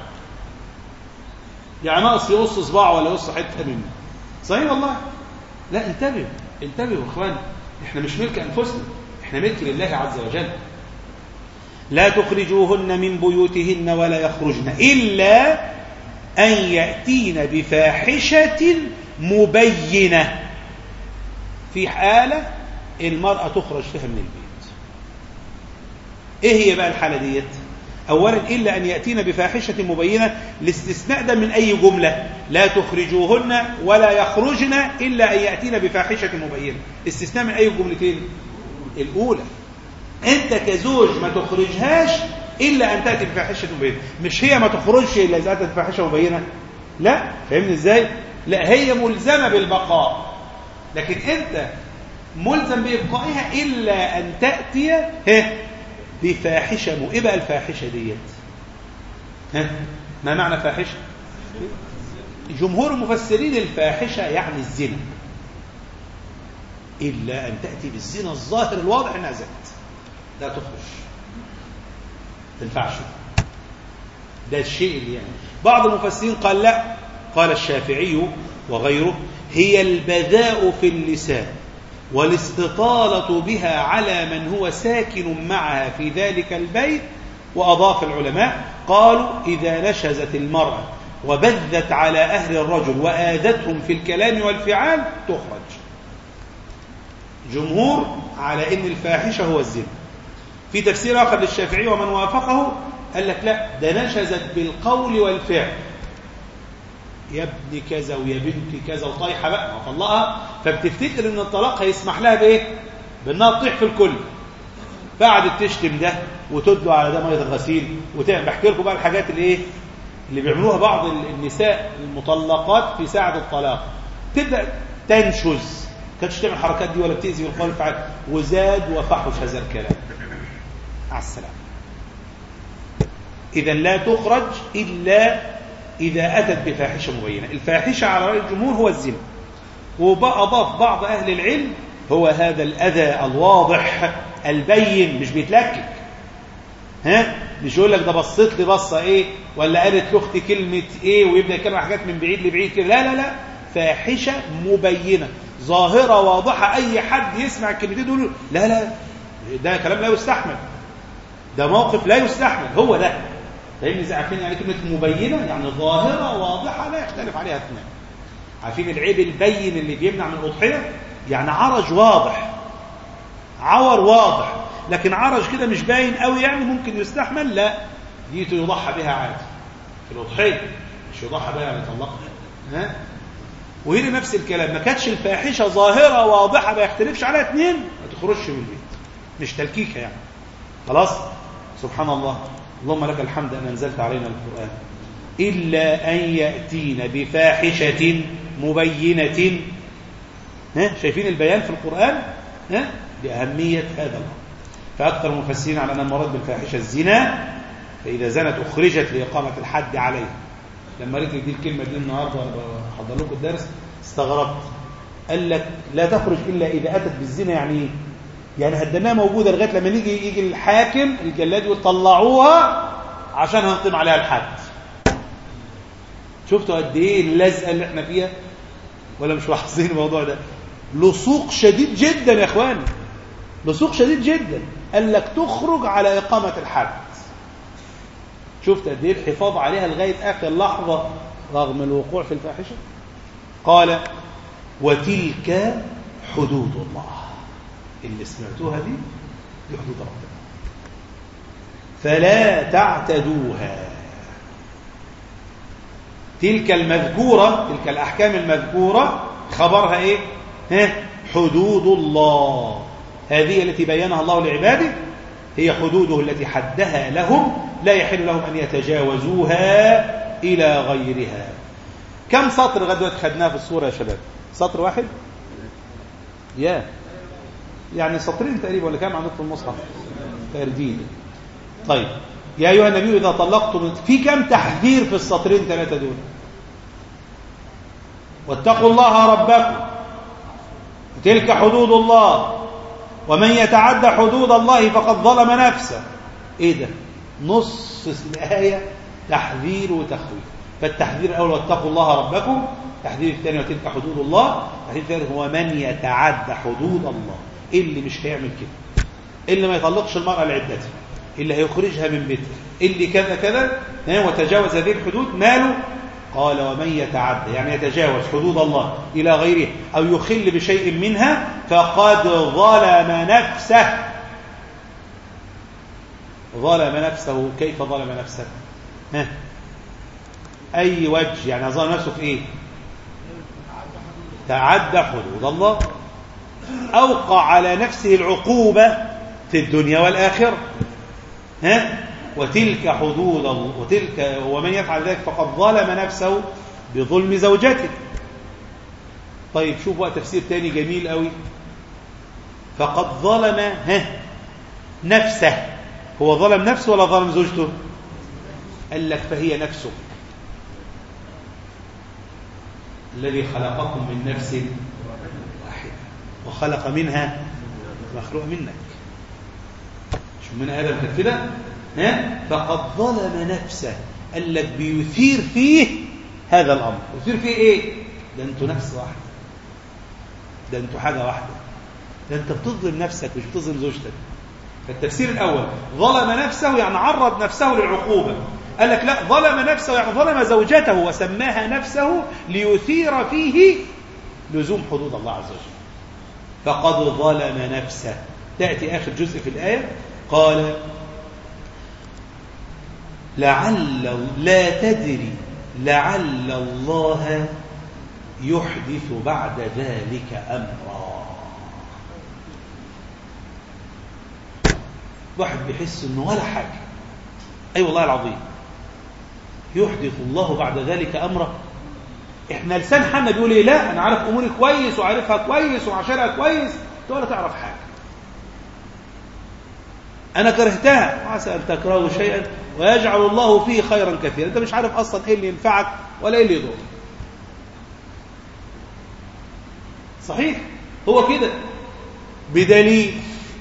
يعني ناقص يقص صباعه ولا يقص حتة منه صحيح والله لا انتبهوا انتبهوا يا اخوان احنا مش ملك انفسنا احنا ملك لله عز وجل لا تخرجوهن من بيوتهن ولا يخرجن إلا أن يأتين بفاحشة مبينة في حالة المرأة تخرج فيها من البيت إيه هي بقى الحالة ديت أولا إلا أن يأتين بفاحشة مبينة الاستثناء ده من أي جملة لا تخرجوهن ولا يخرجن إلا أن يأتين بفاحشة مبينة استثناء من أي جملتين الأولى أنت كزوج ما تخرجهاش إلا أن تأتي بفاحشة مبينة مش هي ما تخرجش إلا إذا أتت بفاحشة مبينة لا فهمني إزاي لا هي ملزمة بالبقاء لكن أنت ملزم بإبقائها إلا أن تأتي ها بفاحشة مو إيه بقى الفاحشة ديت ها ما معنى فاحشة جمهور المفسرين الفاحشة يعني الزنا إلا أن تأتي بالزنا الظاهر الواضح أنها زنت لا تخرج تنفعش ده الشيء اللي يعني بعض المفسرين قال لا قال الشافعي وغيره هي البذاء في اللسان والاستطالة بها على من هو ساكن معها في ذلك البيت وأضاف العلماء قالوا إذا نشزت المرأة وبذت على أهل الرجل وآذتهم في الكلام والفعال تخرج جمهور على أن الفاحشة هو الزنا في تفسير آخر للشافعي ومن وافقه قال لك لا ده نشزت بالقول والفعل يا ابن كذا ويا بنت كذا وطايحه بقى وطلقها فبتفتكر ان الطلاق هيسمح لها بايه؟ بانها تطيح في الكل فقعدت تشتم ده وتدلو على ده ميه الغسيل وتعمل بحكي لكم بقى الحاجات اللي ايه؟ اللي بيعملوها بعض النساء المطلقات في ساعه الطلاق تبدا تنشز كانتش تعمل الحركات دي ولا بتاذي بالقول والفعل وزاد وفحش هذا الكلام على السلامه اذا لا تخرج الا إذا أتت بفاحشة مبينة الفاحشة على رأي الجمهور هو الزنا وأضاف بعض أهل العلم هو هذا الأذى الواضح البين مش بيتلكك ها مش يقول لك ده بصيت لي بصة إيه ولا قالت لأختي كلمة إيه ويبدأ يتكلم حاجات من بعيد لبعيد كده لا لا لا فاحشة مبينة ظاهرة واضحة أي حد يسمع الكلمتين دول لا لا ده كلام لا يستحمل ده موقف لا يستحمل هو ده فاهمني زي عارفين يعني كلمه مبينه يعني ظاهره واضحه لا يختلف عليها اثنين عارفين العيب البين اللي بيمنع من الاضحيه يعني عرج واضح عور واضح لكن عرج كده مش باين قوي يعني ممكن يستحمل لا دي يضحى بها عادي في الاضحيه مش يضحى بها يعني يطلقها ها وهنا نفس الكلام ما كانتش الفاحشه ظاهره واضحه ما يختلفش عليها اثنين ما تخرجش من البيت مش تلكيكه يعني خلاص سبحان الله اللهم لك الحمد أن أنزلت علينا القرآن إلا أن يأتين بفاحشة مبينة ها شايفين البيان في القرآن ها بأهمية هذا الأمر فأكثر المفسرين على أن المراد بالفاحشة الزنا فإذا زنت أخرجت لإقامة الحد عليه لما قريت دي الكلمة دي النهاردة وأنا بحضر لكم الدرس استغربت قال لك لا تخرج إلا إذا أتت بالزنا يعني إيه؟ يعني هدناها موجودة لغاية لما نيجي يجي الحاكم الجلاد يطلعوها عشان هنقيم عليها الحد شفتوا قد ايه اللزقه اللي احنا فيها ولا مش ملاحظين الموضوع ده لصوق شديد جدا يا اخواني لصوق شديد جدا قال لك تخرج على اقامه الحد شفت قد ايه الحفاظ عليها لغايه اخر لحظه رغم الوقوع في الفاحشه قال وتلك حدود الله اللي سمعتوها دي دي حدود ربنا فلا تعتدوها تلك المذكورة تلك الأحكام المذكورة خبرها إيه ها حدود الله هذه التي بينها الله لعباده هي حدوده التي حدها لهم لا يحل لهم أن يتجاوزوها إلى غيرها كم سطر غدوة خدناه في الصورة يا شباب سطر واحد يا يعني سطرين تقريبا ولا كام عندكم في المصحف ترديد طيب يا أيها النبي إذا طلقتم في كم تحذير في السطرين ثلاثة دول واتقوا الله ربكم تلك حدود الله ومن يتعدى حدود الله فقد ظلم نفسه ايه ده نص الآية تحذير وتخويف فالتحذير الأول واتقوا الله ربكم التحذير الثاني وتلك حدود الله التحذير الثالث هو من يتعدى حدود الله اللي مش هيعمل كده اللي ما يطلقش المرأة لعدتها اللي هيخرجها من بيتها اللي كذا كذا وتجاوز هذه الحدود ماله قال ومن يتعدى يعني يتجاوز حدود الله إلى غيره أو يخل بشيء منها فقد ظلم نفسه ظلم نفسه كيف ظلم نفسه ها أي وجه يعني ظلم نفسه في إيه تعدى حدود الله أوقع على نفسه العقوبة في الدنيا والآخرة ها وتلك حدود الله وتلك ومن يفعل ذلك فقد ظلم نفسه بظلم زوجته طيب شوف بقى تفسير تاني جميل قوي فقد ظلم ها نفسه هو ظلم نفسه ولا ظلم زوجته قال لك فهي نفسه الذي خلقكم من نفس واحدة وخلق منها مخلوق منك شو من آدم كانت كده ها فقد ظلم نفسه قال لك بيثير فيه هذا الأمر يثير فيه إيه ده أنتوا نفس واحدة ده أنتوا حاجة واحدة ده أنت بتظلم نفسك مش بتظلم زوجتك فالتفسير الأول ظلم نفسه يعني عرض نفسه للعقوبة قال لك لا ظلم نفسه يعني ظلم زوجته وسماها نفسه ليثير فيه لزوم حدود الله عز وجل فقد ظلم نفسه تأتي آخر جزء في الآية قال لعل لا تدري لعل الله يحدث بعد ذلك أمرا واحد بيحس انه ولا حاجة اي أيوة والله العظيم يحدث الله بعد ذلك أمرا احنا لسان حنا بيقول ايه لا انا عارف اموري كويس وعارفها كويس وعشرها كويس ولا تعرف حاجة انا كرهتها وعسى ان تكرهوا شيئا ويجعل الله فيه خيرا كثيرا انت مش عارف اصلا ايه اللي ينفعك ولا ايه اللي يضرك صحيح هو كده بدليل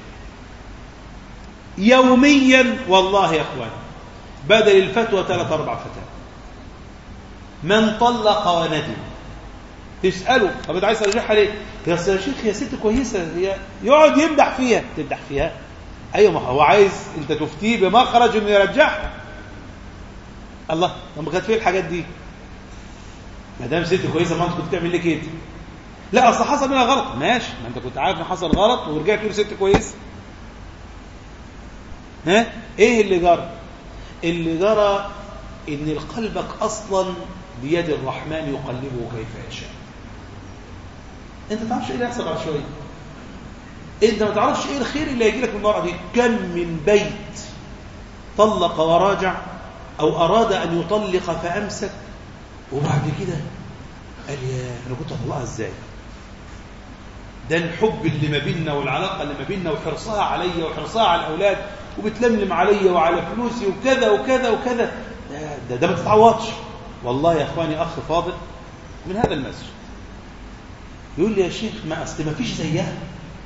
يوميا والله يا اخوان بدل الفتوى ثلاث اربع فتاوى من طلق وندم تساله طب انت عايز ترجعها ليه يا شيخ يا ست كويسه هي يقعد يمدح فيها تمدح فيها ايوه ما هو عايز انت تفتيه بمخرج انه يرجعها الله طب كانت فين الحاجات دي ما دام ست كويسه ما انت كنت بتعمل ليه كده لا اصل حصل منها غلط ماشي ما انت كنت عارف ان حصل غلط ورجعت تقول ست كويسه ها ايه اللي جرى اللي جرى ان قلبك اصلا بيد الرحمن يقلبه كيف يشاء انت ما تعرفش ايه اللي هيحصل بعد شويه انت ما تعرفش ايه الخير اللي هيجي لك من المرأة دي كم من بيت طلق وراجع او اراد ان يطلق فامسك وبعد كده قال يا انا كنت اطلقها ازاي ده الحب اللي ما بيننا والعلاقه اللي ما بيننا وحرصها عليا وحرصها على الاولاد وبتلملم عليا وعلى فلوسي وكذا وكذا وكذا ده ده, ده ما تتعوضش والله يا اخواني اخ فاضل من هذا المسجد يقول لي يا شيخ ما اصل ما فيش زيها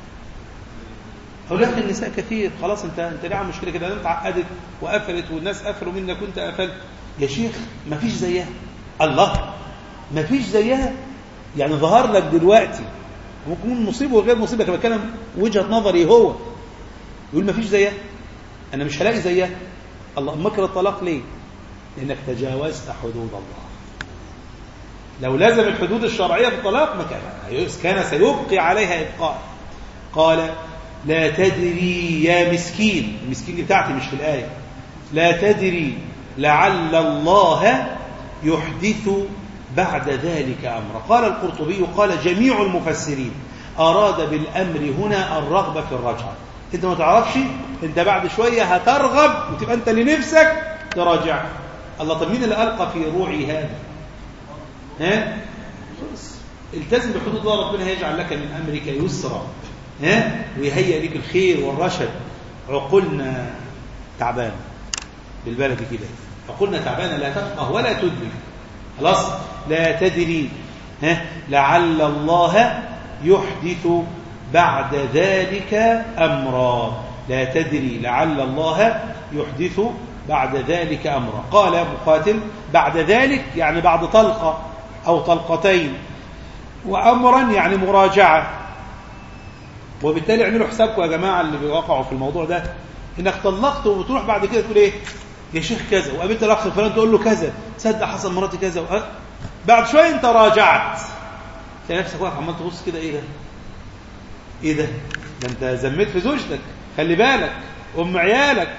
اقول لك النساء كثير خلاص انت انت ليه عامل مشكله كده انت عقدت وقفلت والناس قفلوا منك وانت قفلت يا شيخ ما فيش زيها الله ما فيش زيها يعني ظهر لك دلوقتي ممكن يكون مصيبه وغير مصيبه كما بتكلم وجهه نظري هو يقول ما فيش زيها انا مش هلاقي زيها الله مكر الطلاق ليه لانك تجاوزت حدود الله لو لازم الحدود الشرعيه في الطلاق ما كان كان سيبقي عليها ابقاء قال لا تدري يا مسكين المسكين دي بتاعتي مش في الآية لا تدري لعل الله يحدث بعد ذلك أمرا قال القرطبي قال جميع المفسرين أراد بالأمر هنا الرغبة في الرجعة انت ما تعرفش انت بعد شوية هترغب وتبقى انت لنفسك تراجع الله طب مين اللي ألقى في روعي هذا ها خلص التزم بحدود الله ربنا هيجعل لك من أمرك يسرا ها ويهيئ لك الخير والرشد عقولنا تعبان بالبلد كده عقولنا تعبانه لا تفقه ولا تدرك خلاص لا تدري ها لعل الله يحدث بعد ذلك امرا لا تدري لعل الله يحدث بعد ذلك امرا قال مقاتل بعد ذلك يعني بعد طلقه او طلقتين وامرا يعني مراجعه وبالتالي اعملوا حسابكم يا جماعه اللي بيوقعوا في الموضوع ده انك طلقت وبتروح بعد كده تقول ايه يا شيخ كذا وقابلت الاخ الفلاني تقول له كذا تصدق حصل مراتي كذا و... بعد شويه انت راجعت تلاقي نفسك واقف عمال تبص كده ايه ده ايه ده ده انت زميت في زوجتك خلي بالك ام عيالك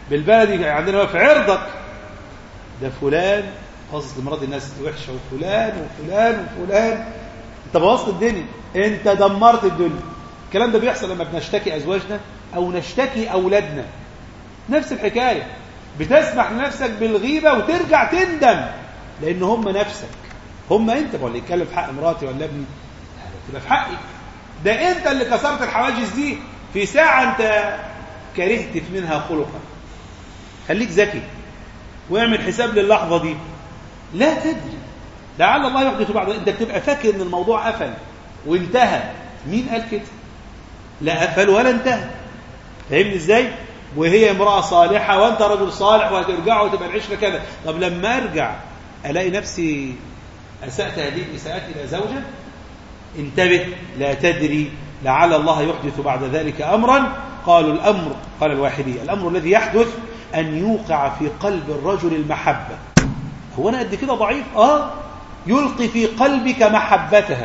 بالبلدي عندنا في عرضك ده فلان قصد مراد الناس وحشه وفلان وفلان وفلان انت بوظت الدنيا انت دمرت الدنيا الكلام ده بيحصل لما بنشتكي ازواجنا او نشتكي اولادنا نفس الحكايه بتسمح لنفسك بالغيبه وترجع تندم لان هم نفسك هم انت ولا يتكلم في حق مراتي ولا ابني تبقى في حقي ده انت اللي كسرت الحواجز دي في ساعه انت كرهت منها خلقا خليك ذكي واعمل حساب للحظه دي لا تدري لعل الله يحدث بعد انت بتبقى فاكر ان الموضوع قفل وانتهى مين قال كده لا قفل ولا انتهى فاهمني ازاي وهي امراه صالحه وانت رجل صالح وهترجعوا وتبقى العشره كذا طب لما ارجع الاقي نفسي اسات هذه الاساءات الى زوجه انتبه لا تدري لعل الله يحدث بعد ذلك امرا قالوا الامر قال الواحدي الامر الذي يحدث ان يوقع في قلب الرجل المحبه هو انا قد كده ضعيف اه يلقي في قلبك محبتها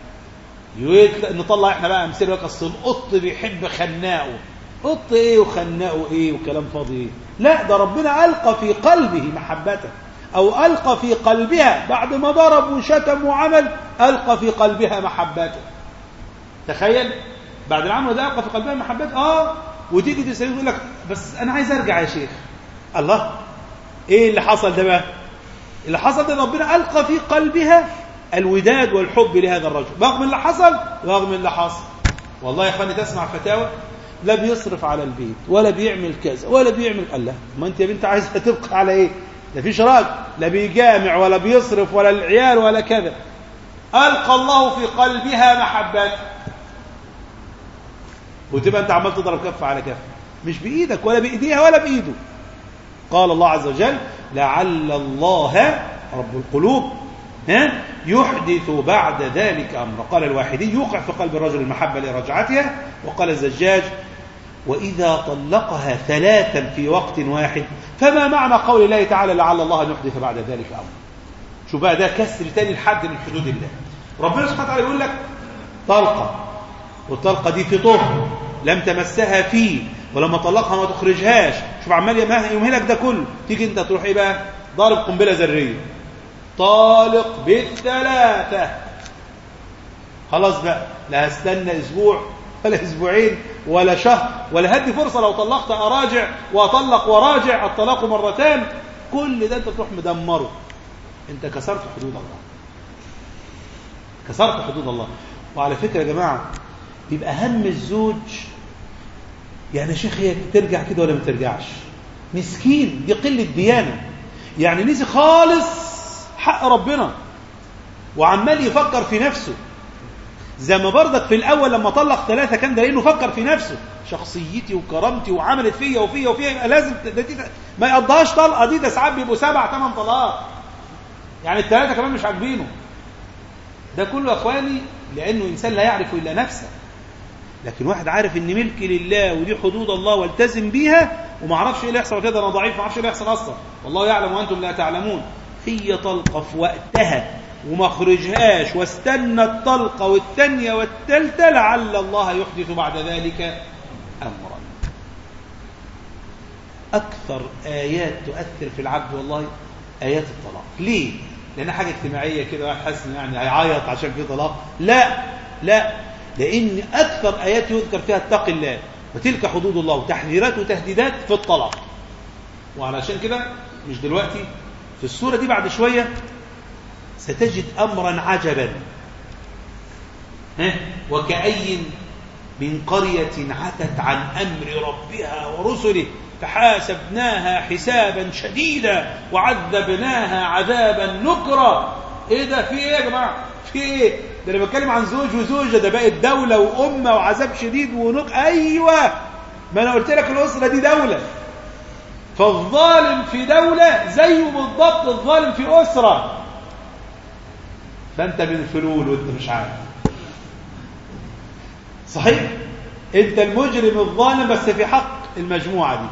نطلع احنا بقى امثله لك اصل القط بيحب خناقه قط ايه وخناقه ايه وكلام فاضي ايه لا ده ربنا القى في قلبه محبته او القى في قلبها بعد ما ضرب وشتم وعمل القى في قلبها محبته تخيل بعد العمل ده القى في قلبها محبته اه وتيجي تسالني تقول لك بس انا عايز ارجع يا شيخ الله ايه اللي حصل ده بقى اللي حصل ده ربنا القى في قلبها الوداد والحب لهذا الرجل رغم اللي حصل رغم اللي حصل والله يا اخواني تسمع فتاوى لا بيصرف على البيت ولا بيعمل كذا ولا بيعمل الله ما انت يا بنت عايزه تبقى على ايه ده في شراك لا بيجامع ولا بيصرف ولا العيال ولا كذا القى الله في قلبها محبته وتبقى انت عمال تضرب كف على كف مش بايدك ولا بايديها ولا بايده قال الله عز وجل لعل الله رب القلوب ها يحدث بعد ذلك أمر قال الواحدي يوقع في قلب الرجل المحبة لرجعتها وقال الزجاج وإذا طلقها ثلاثا في وقت واحد فما معنى قول الله تعالى لعل الله أن يحدث بعد ذلك أمر شو بقى ده كسر تاني الحد من حدود الله ربنا سبحانه وتعالى يقول لك طلقة والطلقة دي في طهر لم تمسها فيه ولما طلقها ما تخرجهاش شوف عمال يمهلك ده كله تيجي انت تروح ايه بقى ضارب قنبله ذريه طالق بالثلاثه خلاص بقى لا هستنى اسبوع ولا اسبوعين ولا شهر ولا هدي فرصه لو طلقت اراجع واطلق وراجع الطلاق مرتان كل ده انت تروح مدمره انت كسرت حدود الله كسرت حدود الله وعلى فكره يا جماعه بيبقى هم الزوج يعني يا شيخ هي ترجع كده ولا ما ترجعش مسكين دي قله ديانه يعني نسي خالص حق ربنا وعمال يفكر في نفسه زي ما برضك في الاول لما طلق ثلاثه كان ده لانه فكر في نفسه شخصيتي وكرامتي وعملت فيا وفيا وفيا يبقى لازم ده دي ما يقضيهاش طلقه دي ده ساعات بيبقوا سبع ثمان طلقات يعني الثلاثه كمان مش عاجبينه ده كله يا اخواني لانه انسان لا يعرف الا نفسه لكن واحد عارف ان ملكي لله ودي حدود الله والتزم بيها وما اعرفش ايه اللي يحصل كده انا ضعيف ما اعرفش ايه اللي يحصل اصلا والله يعلم وانتم لا تعلمون هي طلقه في وقتها وما خرجهاش واستنى الطلقه والثانيه والثالثه لعل الله يحدث بعد ذلك امرا اكثر ايات تؤثر في العبد والله ايات الطلاق ليه لانها حاجه اجتماعيه كده واحد حاسس يعني هيعيط عشان في طلاق لا لا لأن أكثر آيات يذكر فيها اتق الله وتلك حدود الله وتحذيرات وتهديدات في الطلاق وعلشان كده مش دلوقتي في السورة دي بعد شوية ستجد أمرا عجبا ها وكأي من قرية عتت عن أمر ربها ورسله فحاسبناها حسابا شديدا وعذبناها عذابا نكرا ايه ده في ايه يا جماعه في ايه ده انا بتكلم عن زوج وزوجه ده بقت دوله وامه وعذاب شديد ونق ايوه ما انا قلت لك الاسره دي دوله فالظالم في دوله زيه بالضبط الظالم في اسره فانت من فلول وانت مش عارف صحيح انت المجرم الظالم بس في حق المجموعه دي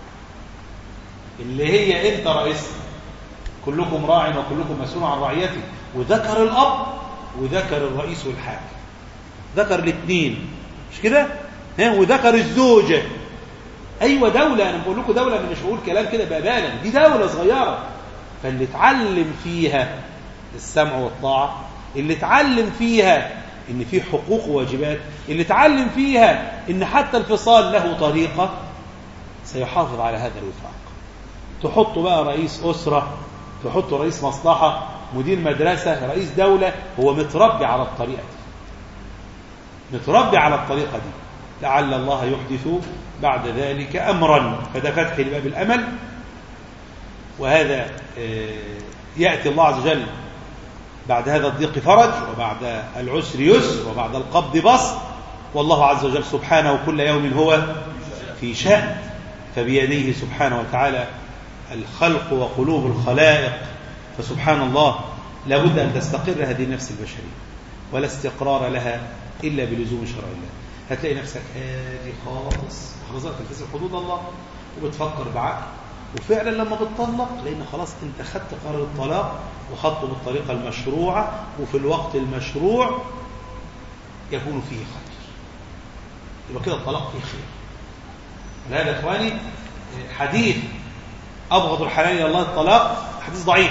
اللي هي انت رئيسها كلكم راع وكلكم مسؤول عن رعيته وذكر الاب وذكر الرئيس والحاكم ذكر الاثنين مش كده ها وذكر الزوجه أيوة دولة أنا بقول لكم دولة أنا مش بقول كلام كده بأبانا دي دولة صغيرة فاللي اتعلم فيها السمع والطاعة اللي اتعلم فيها ان في حقوق وواجبات اللي اتعلم فيها ان حتى الفصال له طريقة سيحافظ على هذا الوفاق تحط بقى رئيس أسرة تحط رئيس مصلحة مدير مدرسة رئيس دولة هو متربي على الطريقة دي متربي على الطريقة دي لعل الله يحدث بعد ذلك أمرا فده فتح لباب الأمل وهذا يأتي الله عز وجل بعد هذا الضيق فرج وبعد العسر يسر وبعد القبض بسط والله عز وجل سبحانه كل يوم هو في شأن فبيديه سبحانه وتعالى الخلق وقلوب الخلائق فسبحان الله لابد أن تستقر هذه النفس البشرية ولا استقرار لها إلا بلزوم شرع الله هتلاقي نفسك هادي خالص خلاص تلتزم حدود الله وبتفكر بعقل وفعلا لما بتطلق لان خلاص انت خدت قرار الطلاق وخدته بالطريقه المشروعه وفي الوقت المشروع يكون فيه خير يبقى كده الطلاق فيه خير ولهذا يا اخواني حديث ابغض الحلال الى الله الطلاق حديث ضعيف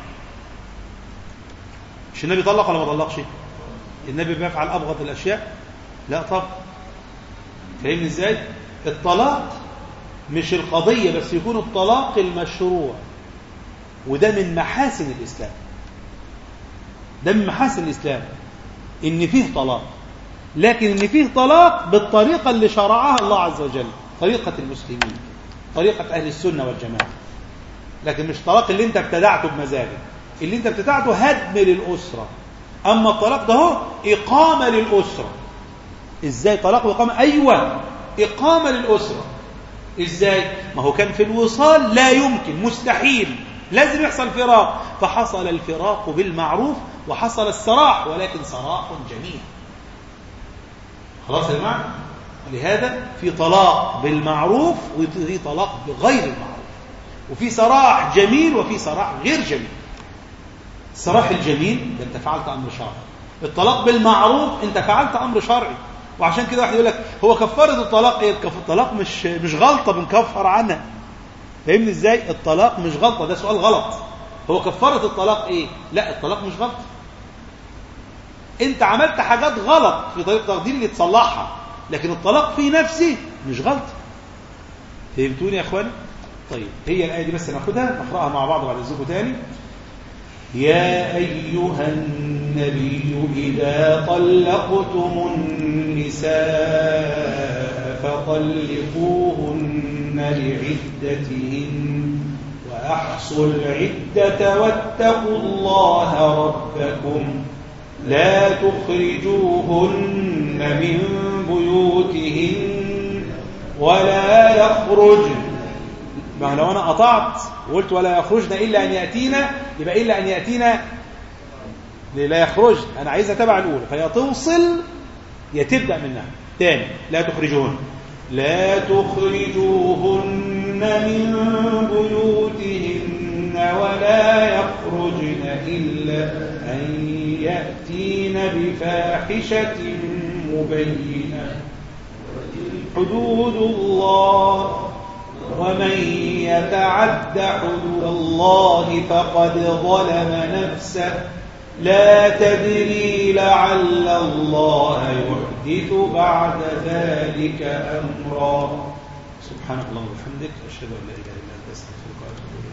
مش النبي طلق ولا ما طلقش النبي بيفعل ابغض الاشياء لا طب فاهمني ازاي الطلاق مش القضية بس يكون الطلاق المشروع وده من محاسن الإسلام ده من محاسن الإسلام إن فيه طلاق لكن إن فيه طلاق بالطريقة اللي شرعها الله عز وجل طريقة المسلمين طريقة أهل السنة والجماعة لكن مش طلاق اللي انت ابتدعته بمزاجك اللي انت ابتدعته هدم للأسرة أما الطلاق ده هو إقامة للأسرة إزاي طلاق وإقامة أيوة إقامة للأسرة ازاي ما هو كان في الوصال لا يمكن مستحيل لازم يحصل فراق فحصل الفراق بالمعروف وحصل السراح ولكن سراح جميل خلاص يا جماعه لهذا في طلاق بالمعروف وفي طلاق بغير المعروف وفي سراح جميل وفي سراح غير جميل السراح الجميل ده انت فعلت امر شرعي الطلاق بالمعروف انت فعلت امر شرعي وعشان كده واحد يقول لك هو كفاره الطلاق ايه الطلاق مش مش غلطه بنكفر عنها فاهمني ازاي الطلاق مش غلطه ده سؤال غلط هو كفاره الطلاق ايه لا الطلاق مش غلطه انت عملت حاجات غلط في طريق تقدير اللي تصلحها لكن الطلاق في نفسه مش غلطه فهمتوني يا اخواني طيب هي الايه دي بس ناخدها نقراها مع بعض بعد اذنكم تاني يا أيها النبي إذا طلقتم النساء فطلقوهن لعدتهن وأحصوا العدة واتقوا الله ربكم لا تخرجوهن من بيوتهن ولا يخرجن ما لو أنا قطعت وقلت ولا يخرجن إلا أن يأتينا يبقى إلا أن يأتينا لا يخرجن أنا عايزها تبع الأولى فهي توصل يا تبدأ منها تاني لا تخرجوهن لا تخرجوهن من بيوتهن ولا يخرجن إلا أن يأتين بفاحشة مبينة حدود الله ومن يتعد حدود الله فقد ظلم نفسه لا تدري لعل الله يحدث بعد ذلك أمرا سبحانك اللهم وبحمدك أشهد أن لا إله إلا أنت أستغفرك وأتوب إليك